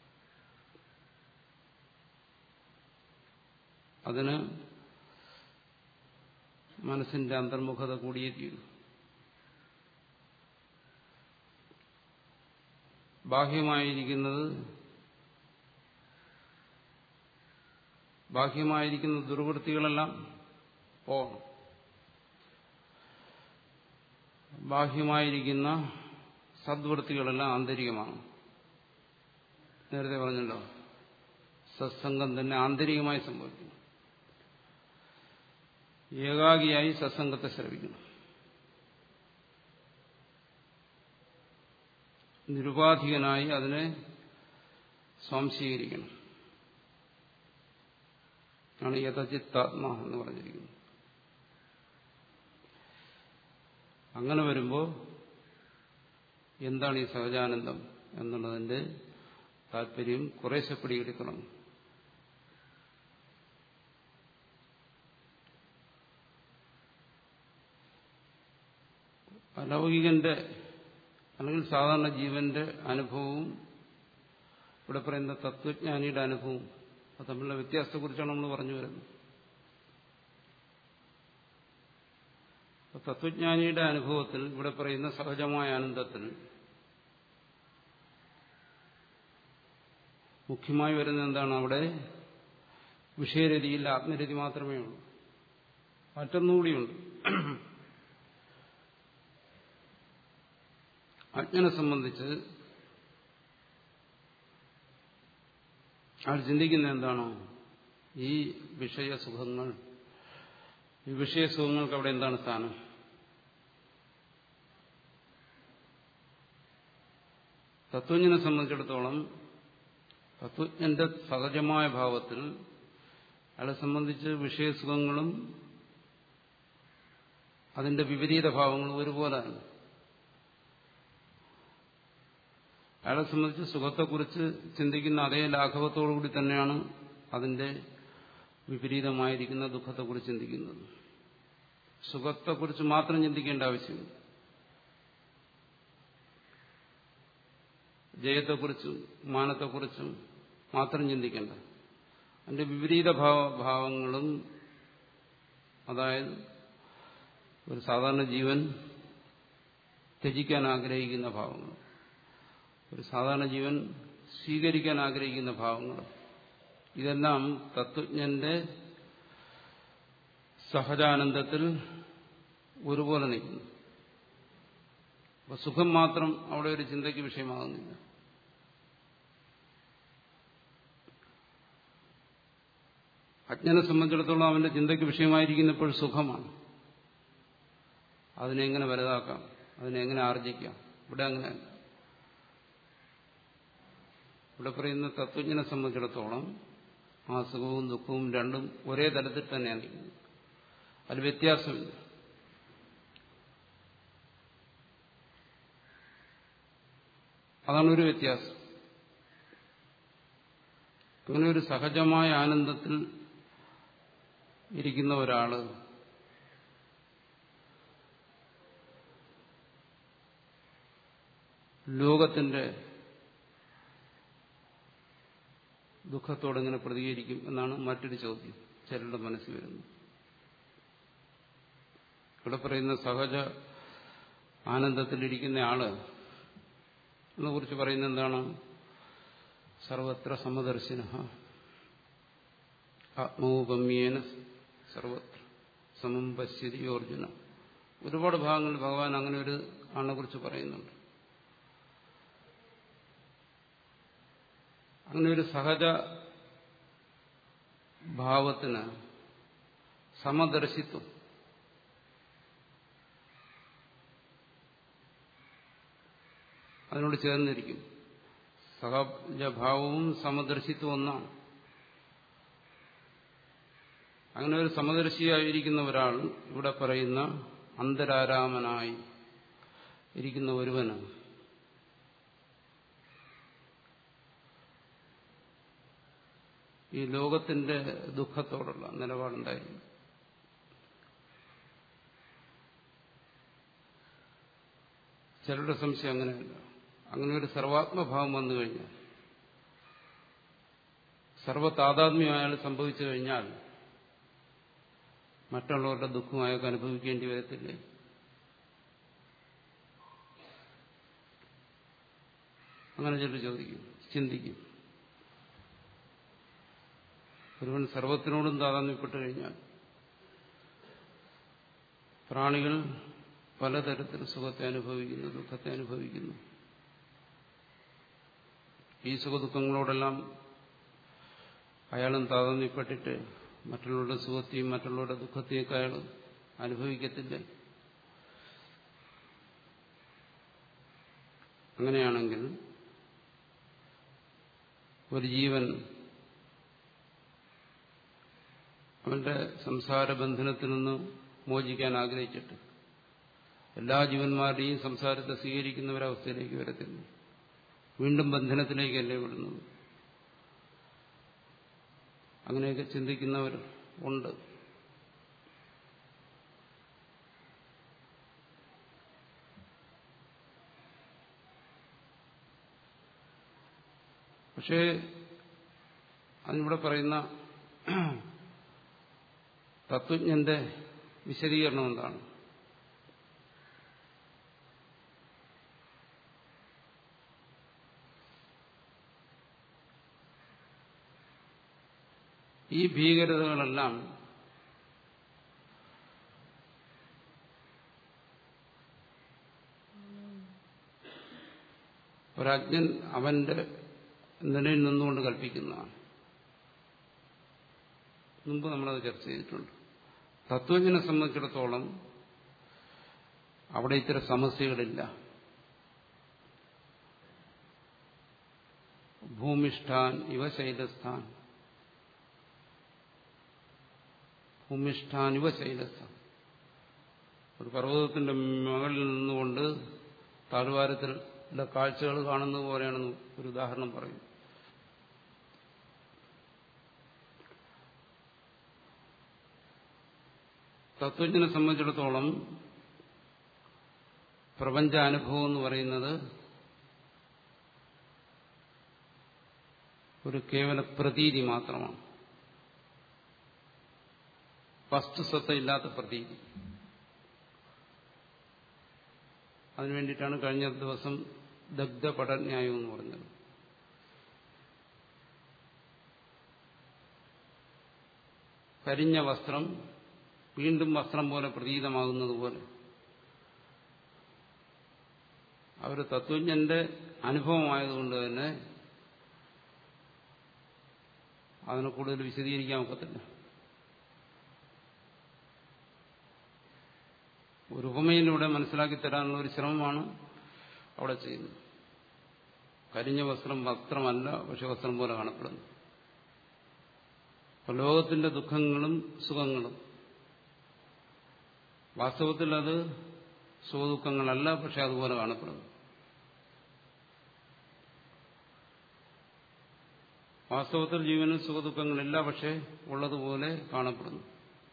അതിന് മനസ്സിന്റെ അന്തർമുഖത കൂടിയേ തീരും ബാഹ്യമായിരിക്കുന്നത് ബാഹ്യമായിരിക്കുന്ന ദുർവൃത്തികളെല്ലാം പോകണം ബാഹ്യമായിരിക്കുന്ന സദ്വൃത്തികളെല്ലാം ആന്തരികമാണ് നേരത്തെ പറഞ്ഞല്ലോ സത്സംഗം തന്നെ ആന്തരികമായി സംഭവിക്കുന്നു ഏകാഗിയായി സത്സംഗത്തെ ശ്രവിക്കണം നിരുപാധികനായി അതിനെ സ്വാംശീകരിക്കണം ആണ് യഥചിത്താത്മ എന്ന് പറഞ്ഞിരിക്കുന്നത് അങ്ങനെ വരുമ്പോൾ എന്താണ് ഈ സഹജാനന്ദം എന്നുള്ളതിന്റെ താല്പര്യം കുറേശ്ശെ പിടിയെടുക്കണം അലൗകികന്റെ അല്ലെങ്കിൽ സാധാരണ ജീവന്റെ അനുഭവവും ഇവിടെ പറയുന്ന തത്വജ്ഞാനിയുടെ അനുഭവവും അത് തമ്മിലുള്ള വ്യത്യാസത്തെക്കുറിച്ചാണ് നമ്മൾ പറഞ്ഞു വരുന്നത് തത്വജ്ഞാനിയുടെ അനുഭവത്തിൽ ഇവിടെ പറയുന്ന സഹജമായ ആനന്ദത്തിൽ മുഖ്യമായി വരുന്ന എന്താണ് അവിടെ വിഷയരതിയിൽ ആത്മരതി മാത്രമേ ഉള്ളൂ മറ്റൊന്നുകൂടിയുണ്ട് അജ്ഞനെ സംബന്ധിച്ച് അയാൾ ചിന്തിക്കുന്ന എന്താണോ ഈ വിഷയസുഖങ്ങൾ ഈ വിഷയസുഖങ്ങൾക്ക് അവിടെ എന്താണ് സ്ഥാനം തത്വജ്ഞനെ സംബന്ധിച്ചിടത്തോളം തത്വജ്ഞന്റെ സഹജമായ ഭാവത്തിൽ അയാളെ സംബന്ധിച്ച് വിഷയസുഖങ്ങളും അതിന്റെ വിപരീത ഭാവങ്ങളും ഒരുപോലെയാണ് അയാളെ സംബന്ധിച്ച് സുഖത്തെക്കുറിച്ച് ചിന്തിക്കുന്ന അതേ ലാഘവത്തോടുകൂടി തന്നെയാണ് അതിന്റെ വിപരീതമായിരിക്കുന്ന ദുഃഖത്തെക്കുറിച്ച് ചിന്തിക്കുന്നത് സുഖത്തെക്കുറിച്ച് മാത്രം ചിന്തിക്കേണ്ട ആവശ്യമില്ല ജയത്തെക്കുറിച്ചും മാനത്തെക്കുറിച്ചും മാത്രം ചിന്തിക്കേണ്ട അതിന്റെ വിപരീത ഭാവ ഭാവങ്ങളും അതായത് ഒരു സാധാരണ ജീവൻ ത്യജിക്കാൻ ആഗ്രഹിക്കുന്ന ഭാവങ്ങൾ ഒരു സാധാരണ ജീവൻ സ്വീകരിക്കാൻ ആഗ്രഹിക്കുന്ന ഭാവങ്ങൾ ഇതെല്ലാം തത്വജ്ഞന്റെ സഹജാനന്ദത്തിൽ ഒരുപോലെ നിൽക്കുന്നു അപ്പൊ സുഖം മാത്രം അവിടെ ഒരു ചിന്തയ്ക്ക് വിഷയമാകുന്നില്ല അജ്ഞനെ സംബന്ധിച്ചിടത്തോളം അവന്റെ ചിന്തയ്ക്ക് വിഷയമായിരിക്കുന്നപ്പോൾ സുഖമാണ് അതിനെങ്ങനെ വലുതാക്കാം അതിനെങ്ങനെ ആർജിക്കാം ഇവിടെ അങ്ങനെയല്ല ഇവിടെ പറയുന്ന തത്വജ്ഞനെ സംബന്ധിച്ചിടത്തോളം ആ സുഖവും ദുഃഖവും രണ്ടും ഒരേ തലത്തിൽ തന്നെയാണ് ഇരിക്കുന്നത് അതിൽ വ്യത്യാസമില്ല അതാണ് ഒരു വ്യത്യാസം അങ്ങനെ ഒരു സഹജമായ ആനന്ദത്തിൽ ഇരിക്കുന്ന ഒരാള് ലോകത്തിന്റെ ദുഃഖത്തോടെങ്ങനെ പ്രതികരിക്കും എന്നാണ് മറ്റൊരു ചോദ്യം ചിലരുടെ മനസ്സിൽ വരുന്നത് ഇവിടെ പറയുന്ന സഹജ ആനന്ദത്തിലിരിക്കുന്ന ആള് എന്നെ കുറിച്ച് പറയുന്ന എന്താണ് സർവത്ര സമദർശിന ആത്മോപമ്യേന സർവത്ര സമം പശ്യതി അർജുന ഒരുപാട് ഭാഗങ്ങളിൽ ഭഗവാൻ അങ്ങനെ ഒരു ആളിനെ കുറിച്ച് പറയുന്നുണ്ട് അങ്ങനെ ഒരു സഹജ ഭാവത്തിന് സമദർശിത്വം അതിനോട് ചേർന്നിരിക്കും സഹജഭാവവും സമദർശിത്വം ഒന്നാണ് അങ്ങനെ ഒരു സമദർശിയായിരിക്കുന്ന ഒരാൾ ഇവിടെ പറയുന്ന അന്തരാരാമനായി ഇരിക്കുന്ന ഒരുവന് ഈ ലോകത്തിന്റെ ദുഃഖത്തോടുള്ള നിലപാടുണ്ടായിരുന്നു ചിലരുടെ സംശയം അങ്ങനെയല്ല അങ്ങനെ ഒരു സർവാത്മഭാവം വന്നു കഴിഞ്ഞാൽ സർവതാതാത്മ്യം അയാൾ സംഭവിച്ചു കഴിഞ്ഞാൽ മറ്റുള്ളവരുടെ ദുഃഖം അയാൾക്ക് അനുഭവിക്കേണ്ടി വരത്തില്ലേ അങ്ങനെ ചിലർ ചോദിക്കും ചിന്തിക്കും ഒരുവൻ സർവത്തിനോടും താതാത്മ്യപ്പെട്ട് കഴിഞ്ഞാൽ പ്രാണികൾ പലതരത്തിൽ സുഖത്തെ അനുഭവിക്കുന്നു ദുഃഖത്തെ അനുഭവിക്കുന്നു ഈ സുഖദുഃഖങ്ങളോടെല്ലാം അയാളും താതാത്മ്യപ്പെട്ടിട്ട് മറ്റുള്ളവരുടെ സുഖത്തെയും മറ്റുള്ളവരുടെ ദുഃഖത്തെയൊക്കെ അയാൾ അനുഭവിക്കത്തില്ലേ അങ്ങനെയാണെങ്കിൽ ഒരു ജീവൻ അവന്റെ സംസാര ബന്ധനത്തിൽ നിന്ന് മോചിക്കാൻ ആഗ്രഹിച്ചിട്ട് എല്ലാ ജീവന്മാരുടെയും സംസാരത്തെ സ്വീകരിക്കുന്ന ഒരവസ്ഥയിലേക്ക് വരത്തില്ല വീണ്ടും ബന്ധനത്തിലേക്കല്ലേ വിടുന്നത് അങ്ങനെയൊക്കെ ചിന്തിക്കുന്നവർ ഉണ്ട് പക്ഷേ അതിനിവിടെ പറയുന്ന തത്വജ്ഞന്റെ വിശദീകരണം എന്താണ് ഈ ഭീകരതകളെല്ലാം ഒരജ്ഞൻ അവന്റെ നിലയിൽ നിന്നുകൊണ്ട് കൽപ്പിക്കുന്നതാണ് മുമ്പ് നമ്മളത് ചർച്ച ചെയ്തിട്ടുണ്ട് തത്വജ്ഞനെ സംബന്ധിച്ചിടത്തോളം അവിടെ ഇത്തരം സമസ്യകളില്ല ഭൂമിഷ്ഠാൻ ഇവ ശൈലസ്ഥാൻ ഭൂമിഷ്ഠാൻ ഇവ ശൈലസ്ഥാൻ ഒരു പർവ്വതത്തിന്റെ മുകളിൽ നിന്നുകൊണ്ട് താഴ്വാരത്തിലെ കാഴ്ചകൾ കാണുന്നത് പോലെയാണെന്ന് ഒരു ഉദാഹരണം പറയും തത്വജ്ഞനെ സംബന്ധിച്ചിടത്തോളം പ്രപഞ്ചാനുഭവം എന്ന് പറയുന്നത് ഒരു കേവല പ്രതീതി മാത്രമാണ് വസ്തുസത്തയില്ലാത്ത പ്രതീതി അതിനുവേണ്ടിയിട്ടാണ് കഴിഞ്ഞ ദിവസം ദഗ്ധ പഠന്യായം എന്ന് പറഞ്ഞത് കരിഞ്ഞ വസ്ത്രം വീണ്ടും വസ്ത്രം പോലെ പ്രതീതമാകുന്നത് പോലെ അവർ തത്വജ്ഞന്റെ അനുഭവമായതുകൊണ്ട് തന്നെ അതിനെ കൂടുതൽ വിശദീകരിക്കാൻ ഒക്കത്തില്ല ഒരു ഉപമയിലൂടെ മനസ്സിലാക്കി തരാനുള്ള ഒരു ശ്രമമാണ് അവിടെ ചെയ്യുന്നത് കരിഞ്ഞ വസ്ത്രം വസ്ത്രമല്ല പക്ഷെ വസ്ത്രം പോലെ കാണപ്പെടുന്നു അപ്പൊ ലോകത്തിന്റെ ദുഃഖങ്ങളും സുഖങ്ങളും വാസ്തവത്തിൽ അത് സുഖദുഃഖങ്ങളല്ല പക്ഷെ അതുപോലെ കാണപ്പെടുന്നു വാസ്തവത്തിൽ ജീവനിൽ സുഖദുഃഖങ്ങളില്ല പക്ഷെ ഉള്ളതുപോലെ കാണപ്പെടുന്നു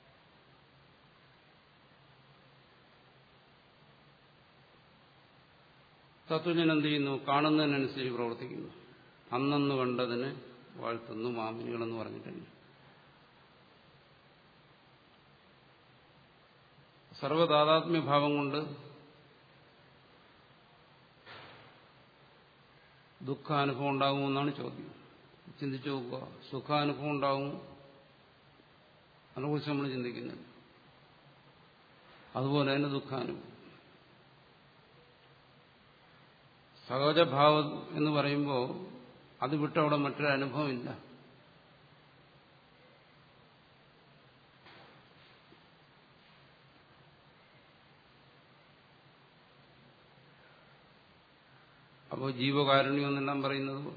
തത്വജ്ഞൻ എന്ത് ചെയ്യുന്നു കാണുന്നതിനനുസരിച്ച് പ്രവർത്തിക്കുന്നു അന്നന്ന് കണ്ടതിന് വാഴ്ത്തുന്നു മാമിനികളെന്ന് പറഞ്ഞിട്ടുണ്ട് സർവദാതാത്മ്യഭാവം കൊണ്ട് ദുഃഖാനുഭവം ഉണ്ടാകുമെന്നാണ് ചോദ്യം ചിന്തിച്ചു നോക്കുക സുഖാനുഭവം ഉണ്ടാകും അതിനെക്കുറിച്ച് നമ്മൾ ചിന്തിക്കുന്നില്ല അതുപോലെ തന്നെ ദുഃഖാനുഭവം സഹജഭാവം എന്ന് പറയുമ്പോൾ അത് വിട്ടവിടെ മറ്റൊരു അനുഭവമില്ല അപ്പോൾ ജീവകാരുണ്യം എന്നെല്ലാം പറയുന്നത്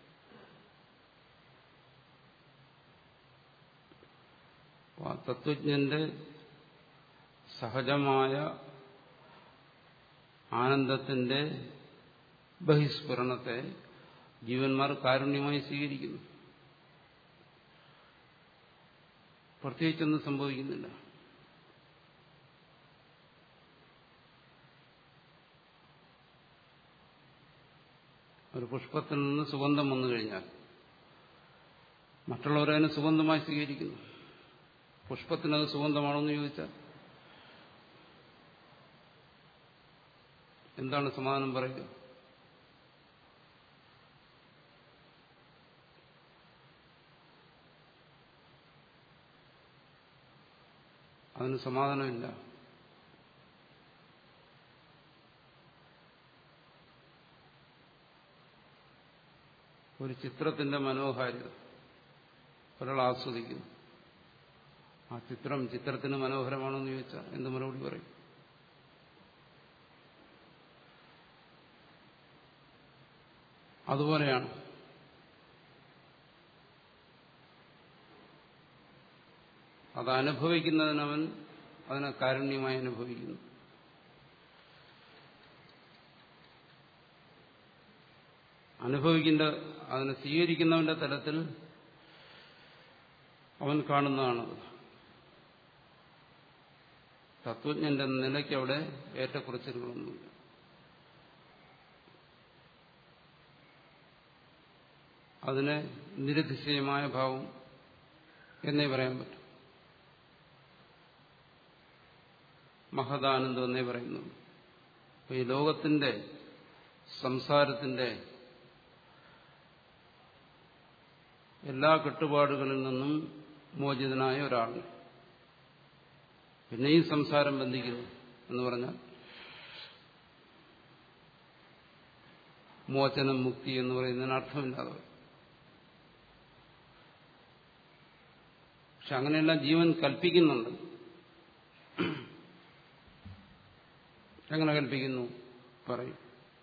തത്വജ്ഞന്റെ സഹജമായ ആനന്ദത്തിന്റെ ബഹിസ്ഫുരണത്തെ ജീവന്മാർ കാരുണ്യമായി സ്വീകരിക്കുന്നു പ്രത്യേകിച്ചൊന്നും സംഭവിക്കുന്നില്ല ഒരു പുഷ്പത്തിൽ നിന്ന് സുഗന്ധം വന്നു കഴിഞ്ഞാൽ മറ്റുള്ളവരതിനെ സുഗന്ധമായി സ്വീകരിക്കുന്നു പുഷ്പത്തിനത് സുഗന്ധമാണെന്ന് ചോദിച്ചാൽ എന്താണ് സമാധാനം പറയുക അതിന് സമാധാനമില്ല ഒരു ചിത്രത്തിന്റെ മനോഹാരിത ഒരാൾ ആസ്വദിക്കുന്നു ആ ചിത്രം ചിത്രത്തിന് മനോഹരമാണോ എന്ന് ചോദിച്ചാൽ എന്ത് മറുപടി പറയും അതുപോലെയാണ് അത് അനുഭവിക്കുന്നതിനവൻ അതിനെ കാരുണ്യമായി അനുഭവിക്കുന്നു അനുഭവിക്കുന്ന അതിനെ സ്വീകരിക്കുന്നവന്റെ തലത്തിൽ അവൻ കാണുന്നതാണത് തത്വജ്ഞന്റെ നിലയ്ക്ക് അവിടെ ഏറ്റക്കുറച്ചിലുകളൊന്നുമില്ല അതിനെ നിരതിശയമായ ഭാവം എന്നേ പറയാൻ പറ്റും മഹദാനന്ദം എന്നേ പറയുന്നു അപ്പൊ ഈ ലോകത്തിന്റെ സംസാരത്തിന്റെ എല്ലാ കെട്ടുപാടുകളിൽ നിന്നും മോചിതനായ ഒരാളിനെ പിന്നെയും സംസാരം ബന്ധിക്കുന്നു എന്ന് പറഞ്ഞാൽ മോചനം മുക്തി എന്ന് പറയുന്നതിന് അർത്ഥമില്ലാതെ വരും. പക്ഷെ അങ്ങനെയെല്ലാം ജീവൻ കൽപ്പിക്കുന്നുണ്ട് എങ്ങനെ കൽപ്പിക്കുന്നു പറയും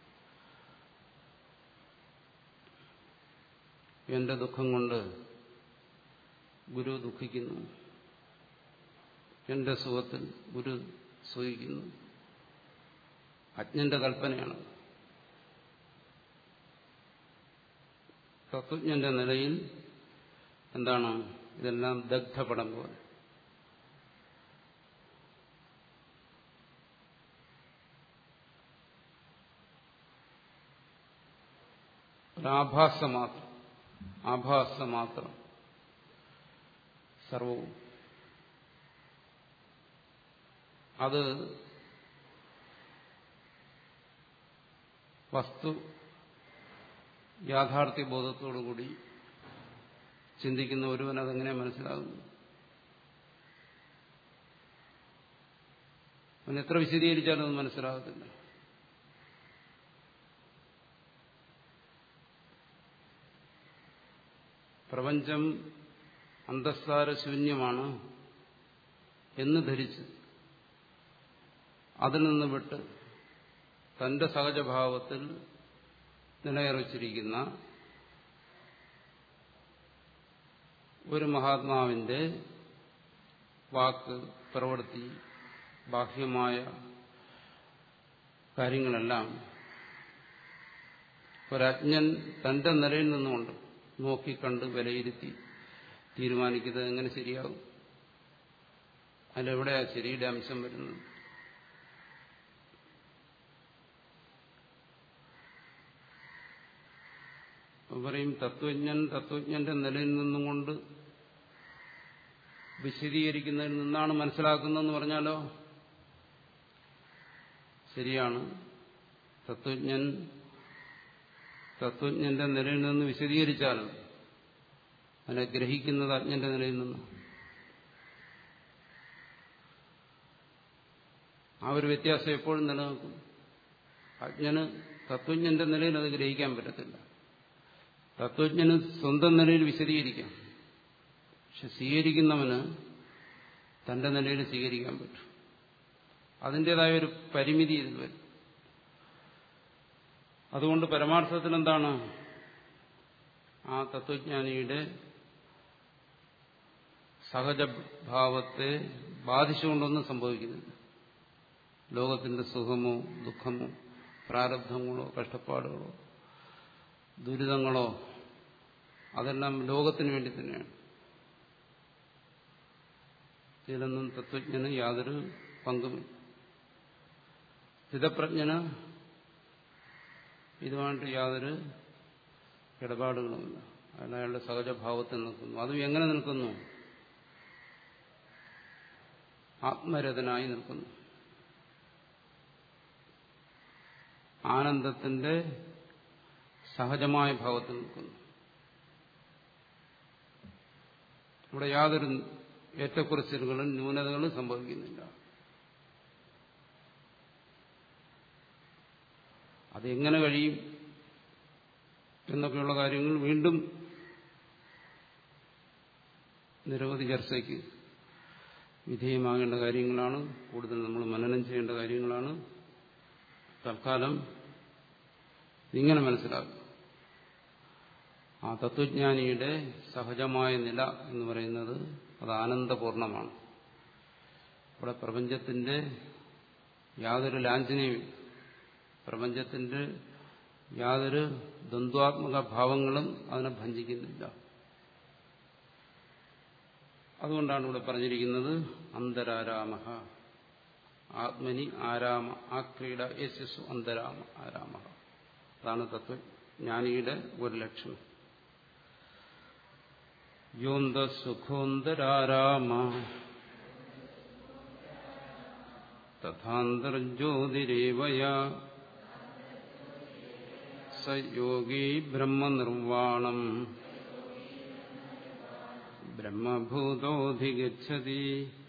എന്റെ ദുഃഖം കൊണ്ട് ഗുരു ദുഃഖിക്കുന്നു എന്റെ സുഖത്തിൽ ഗുരു സുഖിക്കുന്നു അജ്ഞന്റെ കൽപ്പനയാണ് തത്വജ്ഞന്റെ നിലയിൽ എന്താണ് ഇതെല്ലാം ദഗ്ധപടം പോലെ ഒരാഭാസം മാത്രം ആഭാസം മാത്രം സർവവും അത് വസ്തു യാഥാർത്ഥ്യ ബോധത്തോടുകൂടി ചിന്തിക്കുന്ന ഒരുവൻ അതെങ്ങനെ മനസ്സിലാകുന്നു അവൻ എത്ര വിശദീകരിച്ചാലും അത് മനസ്സിലാകത്തില്ല പ്രപഞ്ചം അന്തസ്സാര ശൂന്യമാണ് എന്ന് ധരിച്ച് അതിൽ നിന്ന് വിട്ട് തന്റെ സഹജഭാവത്തിൽ നിലയുറച്ചിരിക്കുന്ന ഒരു മഹാത്മാവിന്റെ വാക്ക് പ്രവൃത്തി ബാഹ്യമായ കാര്യങ്ങളെല്ലാം ഒരജ്ഞൻ തന്റെ നിലയിൽ നിന്നുകൊണ്ട് നോക്കിക്കണ്ട് വിലയിരുത്തി തീരുമാനിക്കുന്നത് എങ്ങനെ ശരിയാകും അതിലെവിടെയാ ശരിയുടെ അംശം വരുന്നത് പറയും തത്വജ്ഞൻ തത്വജ്ഞന്റെ നിലയിൽ നിന്നും കൊണ്ട് വിശദീകരിക്കുന്നതിൽ നിന്നാണ് മനസ്സിലാക്കുന്നതെന്ന് പറഞ്ഞാലോ ശരിയാണ് തത്വജ്ഞൻ തത്വജ്ഞന്റെ നിലയിൽ നിന്ന് വിശദീകരിച്ചാലും അതിനെ ഗ്രഹിക്കുന്നത് അജ്ഞന്റെ നിലയിൽ നിന്ന് ആ ഒരു വ്യത്യാസം എപ്പോഴും നിലനിൽക്കും അജ്ഞന് തത്വജ്ഞന്റെ നിലയിൽ അത് ഗ്രഹിക്കാൻ പറ്റത്തില്ല തത്വജ്ഞന് സ്വന്തം നിലയിൽ വിശദീകരിക്കാം പക്ഷെ സ്വീകരിക്കുന്നവന് തന്റെ നിലയിൽ സ്വീകരിക്കാൻ പറ്റും അതിൻ്റെതായ ഒരു പരിമിതി ഇതിൽ വരും അതുകൊണ്ട് പരമാർത്ഥത്തിൽ എന്താണ് ആ തത്വജ്ഞാനിയുടെ സഹജഭാവത്തെ ബാധിച്ചുകൊണ്ടൊന്നും സംഭവിക്കുന്നില്ല ലോകത്തിന്റെ സുഖമോ ദുഃഖമോ പ്രാരബ്ധങ്ങളോ കഷ്ടപ്പാടുകളോ ദുരിതങ്ങളോ അതെല്ലാം ലോകത്തിന് വേണ്ടി തന്നെയാണ് ഇതിലൊന്നും തത്വജ്ഞന് യാതൊരു പങ്കുമില്ല സ്ഥിതപ്രജ്ഞന് ഇതുമായിട്ട് യാതൊരു ഇടപാടുകളുമില്ല അയാൾ അയാളുടെ സഹജഭാവത്തിൽ നിൽക്കുന്നു അതും എങ്ങനെ നിൽക്കുന്നു ആത്മരഥനായി നിൽക്കുന്നു ആനന്ദത്തിന്റെ സഹജമായ ഭാവത്തിൽ നിൽക്കുന്നു ഇവിടെ യാതൊരു ഏറ്റക്കുറച്ചിലുകളും ന്യൂനതകളും സംഭവിക്കുന്നില്ല അതെങ്ങനെ കഴിയും എന്നൊക്കെയുള്ള കാര്യങ്ങൾ വീണ്ടും നിരവധി ചർച്ചയ്ക്ക് വിധേയമാകേണ്ട കാര്യങ്ങളാണ് കൂടുതൽ നമ്മൾ മനനം ചെയ്യേണ്ട കാര്യങ്ങളാണ് തൽക്കാലം ഇങ്ങനെ മനസ്സിലാക്കും ആ തത്വജ്ഞാനിയുടെ സഹജമായ നില എന്ന് പറയുന്നത് അത് ആനന്ദപൂർണമാണ് ഇവിടെ പ്രപഞ്ചത്തിന്റെ യാതൊരു ലാഞ്ചനയും പ്രപഞ്ചത്തിന്റെ യാതൊരു ദ്വന്ദ്വാത്മക ഭാവങ്ങളും അതിനെ ഭഞ്ചിക്കുന്നില്ല അതുകൊണ്ടാണ് ഇവിടെ പറഞ്ഞിരിക്കുന്നത് അന്തരാരാമ ആത്മനി ആരാമ ആ ക്രീഡ യശസ്സു അന്തരാമ ആരാമ അതാണ് തത്വജ്ഞാനിയുടെ ഒരു ലക്ഷണം യോന്ത സുഖോന്തരാരാമ തഥാന്തർജ്യോതിരേവയ സ യോഗീ ബ്രഹ്മനിർവാണം ബ്രഹ്മഭൂതോധിഗച്ഛതി